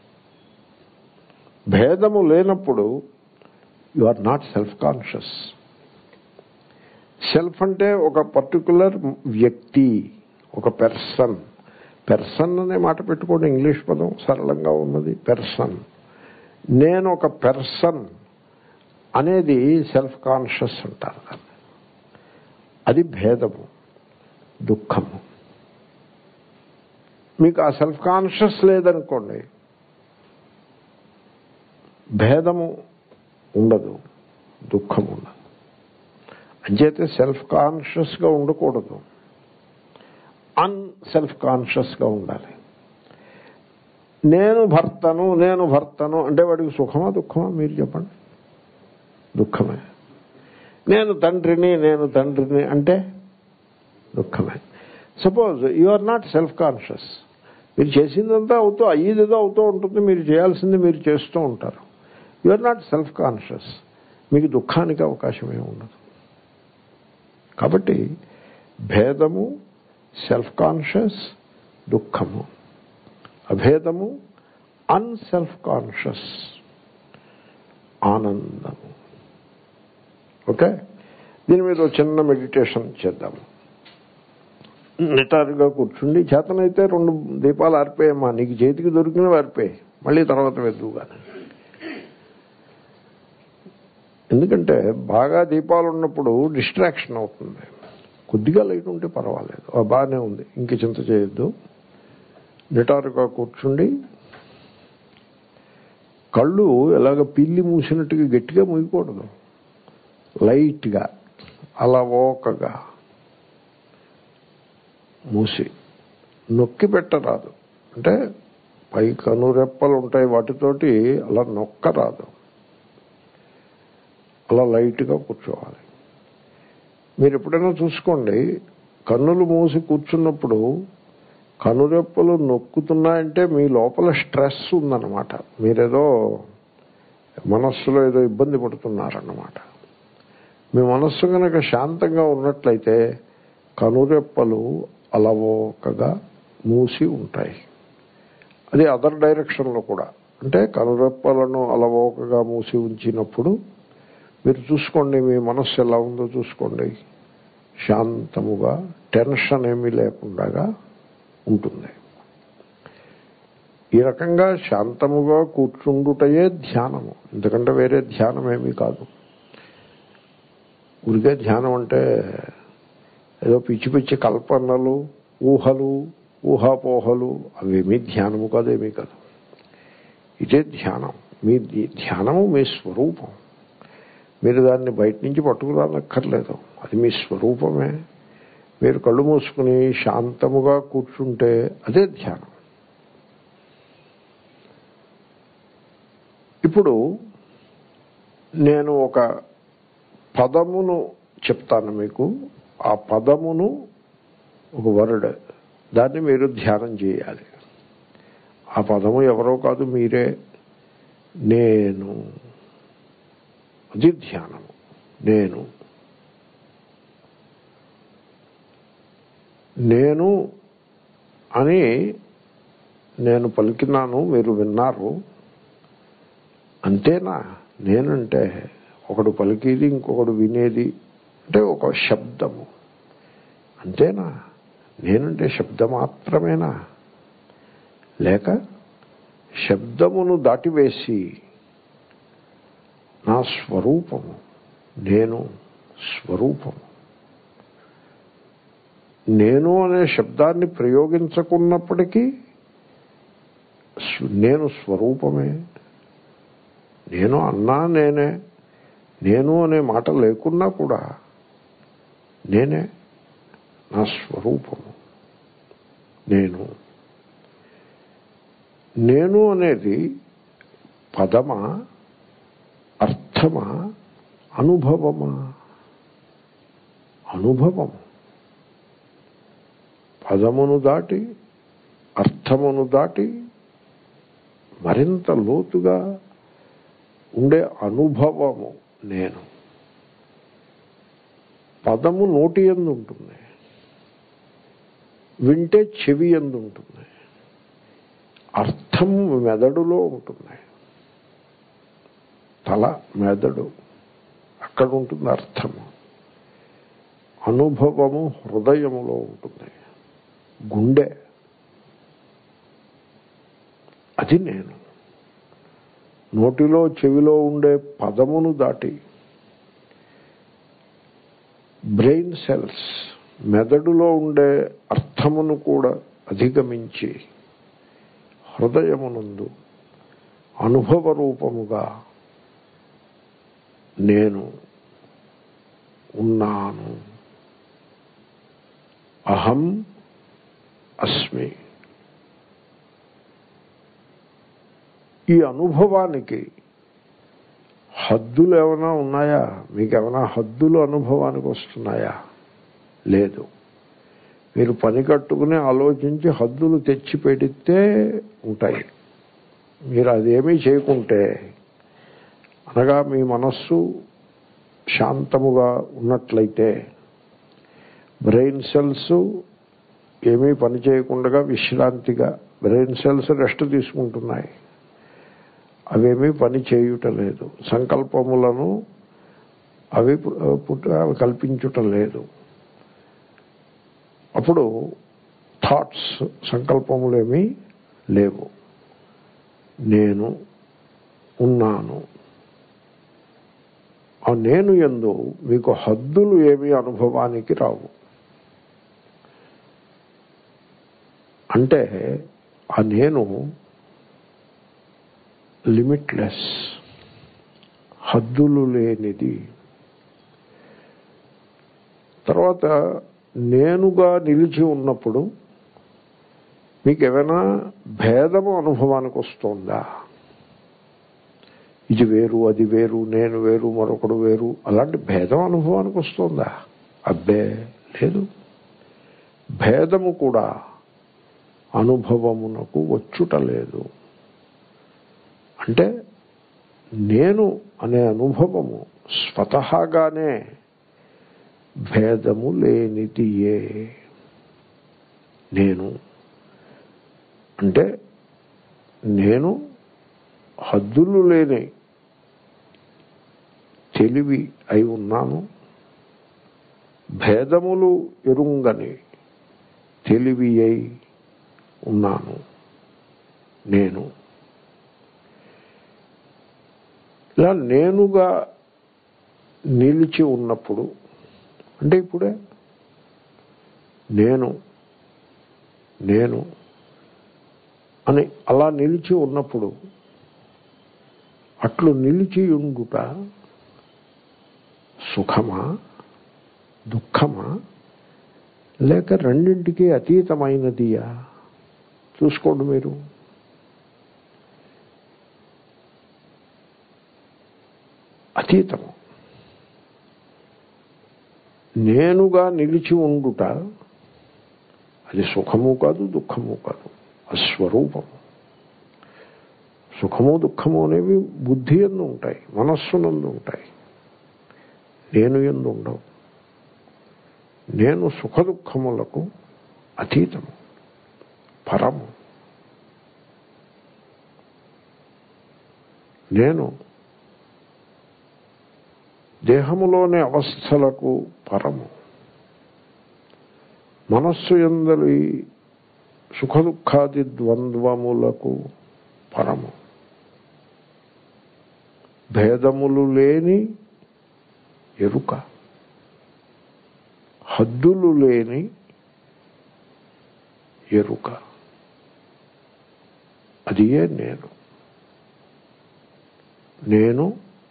భేదము లేనప్పుడు you are not self conscious self అంటే ఒక పర్టికులర్ వ్యక్తి ఒక పెర్సన్ పెర్సన్ అనే మాట పెట్టుకోండి ఇంగ్లీష్ పదం సరళంగా ఉన్నది పెర్సన్ నేను ఒక పెర్సన్ అనేది సెల్ఫ్ కాన్షియస్ అంటారు దాన్ని అది భేదము దుఃఖము మీకు ఆ సెల్ఫ్ కాన్షియస్ లేదనుకోండి భేదము ఉండదు దుఃఖం ఉండదు అంచేతే సెల్ఫ్ కాన్షియస్గా ఉండకూడదు అన్ సెల్ఫ్ కాన్షియస్గా ఉండాలి నేను భర్తను నేను భర్తను అంటే వాడికి సుఖమా దుఃఖమా మీరు చెప్పండి దుఃఖమే నేను తండ్రిని నేను తండ్రిని అంటే దుఃఖమే suppose you are not self conscious మీరు చేసిందంతా అవుతూ అయ్యేదేదో అవుతూ ఉంటుంది మీరు చేయాల్సింది మీరు చేస్తూ ఉంటారు you are not self conscious మీకు దుఃఖానికి అవకాశమే ఉండదు కాబట్టి భేదము సెల్ఫ్ కాన్షియస్ దుఃఖము అభేదము అన్సెల్ఫ్ కాన్షియస్ ఆనందము ఓకే దీని మీద చిన్న మెడిటేషన్ చేద్దాము నిటారుగా కూర్చుండి చేతనైతే రెండు దీపాలు ఆరిపోయామ్మా నీకు చేతికి దొరికినవి ఆరిపోయాయి మళ్ళీ తర్వాత వెతువుగానే ఎందుకంటే బాగా దీపాలు ఉన్నప్పుడు డిస్ట్రాక్షన్ అవుతుంది కొద్దిగా లైట్ ఉంటే పర్వాలేదు ఆ బాగానే ఉంది ఇంక చింత చేయొద్దు నిటారుగా కూర్చుండి కళ్ళు ఎలాగ పిల్లి మూసినట్టుగా గట్టిగా మూయకూడదు లైట్గా అలా ఓకగా మూసి నొక్కి పెట్టరాదు అంటే పై కనురెప్పలు ఉంటాయి వాటితోటి అలా నొక్కరాదు అలా లైట్గా కూర్చోవాలి మీరు ఎప్పుడైనా చూసుకోండి కన్నులు మూసి కూర్చున్నప్పుడు కనురెప్పలు నొక్కుతున్నాయంటే మీ లోపల స్ట్రెస్ ఉందన్నమాట మీరేదో మనస్సులో ఏదో ఇబ్బంది పడుతున్నారన్నమాట మీ మనస్సు కనుక శాంతంగా ఉన్నట్లయితే కనురెప్పలు అలవోకగా మూసి ఉంటాయి అది అదర్ డైరెక్షన్లో కూడా అంటే కనురెప్పలను అలవోకగా మూసి ఉంచినప్పుడు మీరు చూసుకోండి మీ మనస్సు ఎలా ఉందో చూసుకోండి శాంతముగా టెన్షన్ ఏమీ లేకుండా ఉంటుంది ఈ రకంగా శాంతముగా కూర్చుండుటయే ధ్యానము ఎందుకంటే వేరే ధ్యానం ఏమీ కాదు ఊరికే ధ్యానం అంటే ఏదో పిచ్చి పిచ్చి కల్పనలు ఊహలు ఊహాపోహలు అవేమీ ధ్యానము కాదు ఏమీ కాదు ఇదే ధ్యానం మీ ధ్యానము మీ స్వరూపం మీరు దాన్ని బయట నుంచి పట్టుకురానక్కర్లేదు అది మీ స్వరూపమే మీరు కళ్ళు మూసుకుని శాంతముగా కూర్చుంటే అదే ధ్యానం ఇప్పుడు నేను ఒక పదమును చెప్తాను మీకు ఆ పదమును ఒక వర్డ్ దాన్ని మీరు ధ్యానం చేయాలి ఆ పదము ఎవరో కాదు మీరే నేను అది ధ్యానము నేను నేను అని నేను పలికినాను మీరు విన్నారు అంతేనా నేనంటే ఒకడు పలికేది ఇంకొకడు వినేది అంటే ఒక శబ్దము అంతేనా నేనంటే శబ్దం మాత్రమేనా లేక శబ్దమును దాటివేసి నా స్వరూపము నేను స్వరూపము నేను అనే శబ్దాన్ని ప్రయోగించకున్నప్పటికీ స్వ- నేను స్వరూపమే నేను అన్నా నేనే నేను అనే మాట లేకున్నా కూడా నేనే నా స్వరూపము నేను నేను అనేది పదమా అర్థమా అనుభవమా అనుభవము పదమును దాటి అర్థమును దాటి మరింత లోతుగా ఉండే అనుభవము నేను పదము నోటి ఎందు ఉంటుంది వింటే చెవి ఎందు ఉంటుంది అర్థం మెదడులో ఉంటుంది తల మెదడు అక్కడ ఉంటుంది అర్థము అనుభవము హృదయములో ఉంటుంది గుండె అది నేను నోటిలో చెవిలో ఉండే పదమును దాటి బ్రెయిన్ సెల్స్ మెదడులో ఉండే అర్థమును కూడా అధిగమించి హృదయమునందు అనుభవ రూపముగా నేను ఉన్నాను అహం అస్మి ఈ అనుభవానికి హద్దులు ఏమైనా ఉన్నాయా మీకు ఏమైనా హద్దులు అనుభవానికి వస్తున్నాయా లేదు మీరు పని కట్టుకుని ఆలోచించి హద్దులు తెచ్చి పెడితే ఉంటాయి మీరు అదేమీ చేయకుంటే అనగా మీ మనస్సు శాంతముగా ఉన్నట్లయితే బ్రెయిన్ సెల్స్ ఏమీ పని చేయకుండా విశ్రాంతిగా బ్రెయిన్ సెల్స్ రెస్ట్ తీసుకుంటున్నాయి అవేమీ పని చేయుట లేదు సంకల్పములను అవి పుట్ట అవి కల్పించుట లేదు అప్పుడు థాట్స్ సంకల్పములేమీ లేవు నేను ఉన్నాను ఆ నేను ఎందు మీకు హద్దులు ఏమీ అనుభవానికి రావు అంటే ఆ నేను లిమిట్లెస్ హద్దులు లేనిది తర్వాత నేనుగా నిలిచి ఉన్నప్పుడు మీకు ఏమైనా భేదము అనుభవానికి వస్తుందా ఇది వేరు అది వేరు నేను వేరు మరొకడు వేరు అలాంటి భేదం అనుభవానికి వస్తుందా అబ్బే లేదు భేదము కూడా అనుభవమునకు వచ్చుట లేదు అంటే నేను అనే అనుభవము స్వతహాగానే భేదము లేనిదియే నేను అంటే నేను హద్దులు లేని తెలివి అయి ఉన్నాను భేదములు ఎరుంగని తెలివి అయి ఉన్నాను నేను ఇలా నేనుగా నిలిచి ఉన్నప్పుడు అంటే ఇప్పుడే నేను నేను అని అలా నిలిచి ఉన్నప్పుడు అట్లు నిలిచి ఉండుట సుఖమా దుఃఖమా లేక రెండింటికి అతీతమైనదియా చూసుకోండి మీరు అతీతము నేనుగా నిలిచి ఉండుట అది సుఖము కాదు దుఃఖము కాదు అస్వరూపము సుఖము దుఃఖము అనేవి బుద్ధి ఎందు ఉంటాయి మనస్సునందు ఉంటాయి నేను ఎందు ఉండవు నేను సుఖ దుఃఖములకు అతీతము పరము నేను దేహములోని అవస్థలకు పరము మనస్సు ఎందలి సుఖదుఖాది ద్వంద్వములకు పరము భేదములు లేని ఎరుక హద్దులు లేని ఎరుక అది ఏ నేను నేను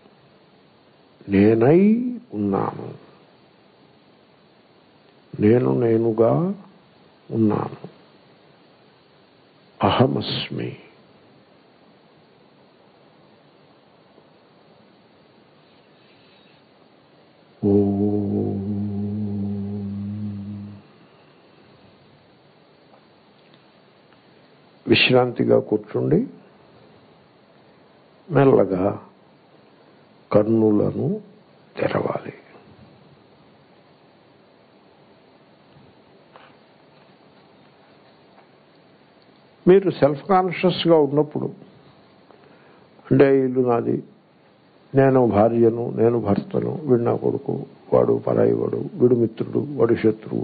నేనై ఉన్నాను నేను నేనుగా ఉన్నాను అహమస్మి విశ్రాంతిగా కూర్చుండి మెల్లగా కన్నులను తెరవాలి మీరు సెల్ఫ్ కాన్షియస్గా ఉన్నప్పుడు అంటే ఇల్లు నాది నేను భార్యను నేను భర్తను వీడు నా కొడుకు వాడు పరాయి వాడు వీడు మిత్రుడు వాడు శత్రువు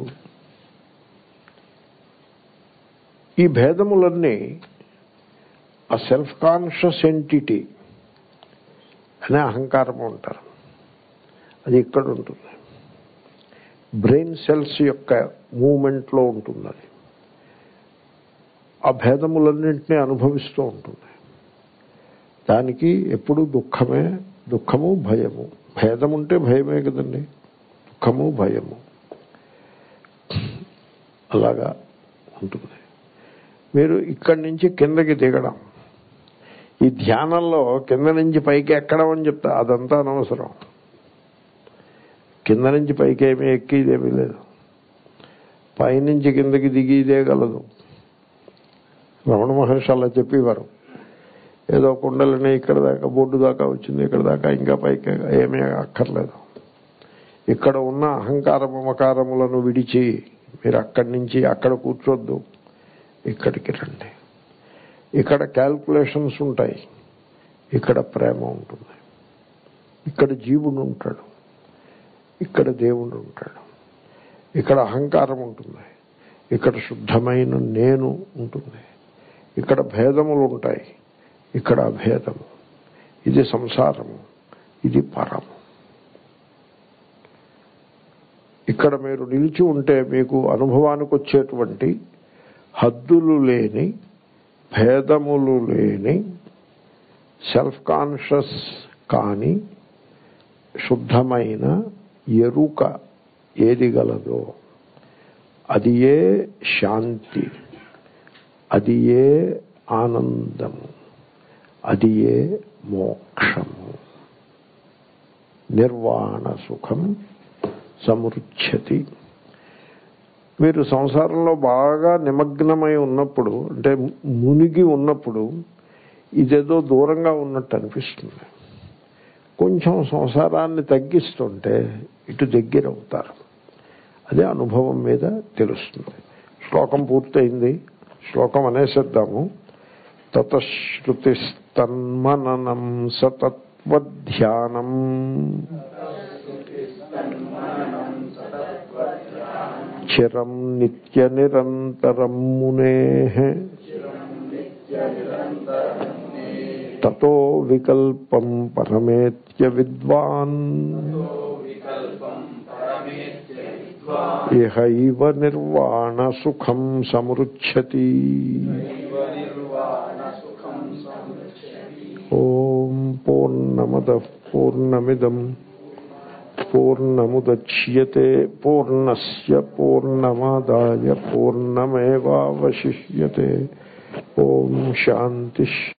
ఈ భేదములన్నీ ఆ సెల్ఫ్ కాన్షియస్ ఎంటిటీ అనే అహంకారం ఉంటారు అది ఇక్కడ ఉంటుంది బ్రెయిన్ సెల్స్ యొక్క మూమెంట్లో ఉంటుంది అది ఆ భేదములన్నింటినీ అనుభవిస్తూ ఉంటుంది దానికి ఎప్పుడు దుఃఖమే దుఃఖము భయము భేదం ఉంటే భయమే కదండి దుఃఖము భయము అలాగా ఉంటుంది మీరు ఇక్కడి నుంచి కిందకి దిగడం ఈ ధ్యానంలో కింద నుంచి పైకి ఎక్కడం అని చెప్తా అదంతా అనవసరం కింద నుంచి పైకి ఏమీ ఎక్కిదేమీ లేదు పైనుంచి కిందకి దిగిదే గలదు రమణ మహర్షి అలా చెప్పేవారు ఏదో కుండలని ఇక్కడ దాకా బొడ్డు దాకా వచ్చింది ఇక్కడ దాకా ఇంకా పైకి ఏమీ అక్కర్లేదు ఇక్కడ ఉన్న అహంకార మమకారములను విడిచి మీరు అక్కడి నుంచి అక్కడ కూర్చోద్దు ఇక్కడికి రండి ఇక్కడ క్యాల్కులేషన్స్ ఉంటాయి ఇక్కడ ప్రేమ ఉంటుంది ఇక్కడ జీవుడు ఉంటాడు ఇక్కడ దేవుడు ఉంటాడు ఇక్కడ అహంకారం ఉంటుంది ఇక్కడ శుద్ధమైన నేను ఉంటుంది ఇక్కడ భేదములు ఉంటాయి ఇక్కడ అభేదము ఇది సంసారము ఇది పరము ఇక్కడ మీరు నిలిచి ఉంటే మీకు అనుభవానికి వచ్చేటువంటి హద్దులు లేని భేదములు లేని సెల్ఫ్ కాన్షియస్ కాని శుద్ధమైన ఎరుక ఏది గలదో అది ఏ శాంతి అది ఏ ఆనందము అది ఏ మోక్షము నిర్వాణ సుఖం సమృచ్చతి మీరు సంసారంలో బాగా నిమగ్నమై ఉన్నప్పుడు అంటే మునిగి ఉన్నప్పుడు ఇదేదో దూరంగా ఉన్నట్టు అనిపిస్తుంది కొంచెం సంసారాన్ని తగ్గిస్తుంటే ఇటు దగ్గర అవుతారు అదే అనుభవం మీద తెలుస్తుంది శ్లోకం పూర్తయింది శ్లోకం అనేసిద్దాము తతశ్రుతిస్తన్మననం సతత్వధ్యానం చిరం నిత్య నిరంతరం మునే తతో వికల్పం పరమేత్య విద్వాన్ ఇహైవ నిర్వాణ సుఖం సమృచ్చతి ఓం పూర్ణమద పూర్ణమిదం పూర్ణముద్యతే పూర్ణస్ పూర్ణమాదాయ పూర్ణమేవాశిష్యతే ఓం శాంతి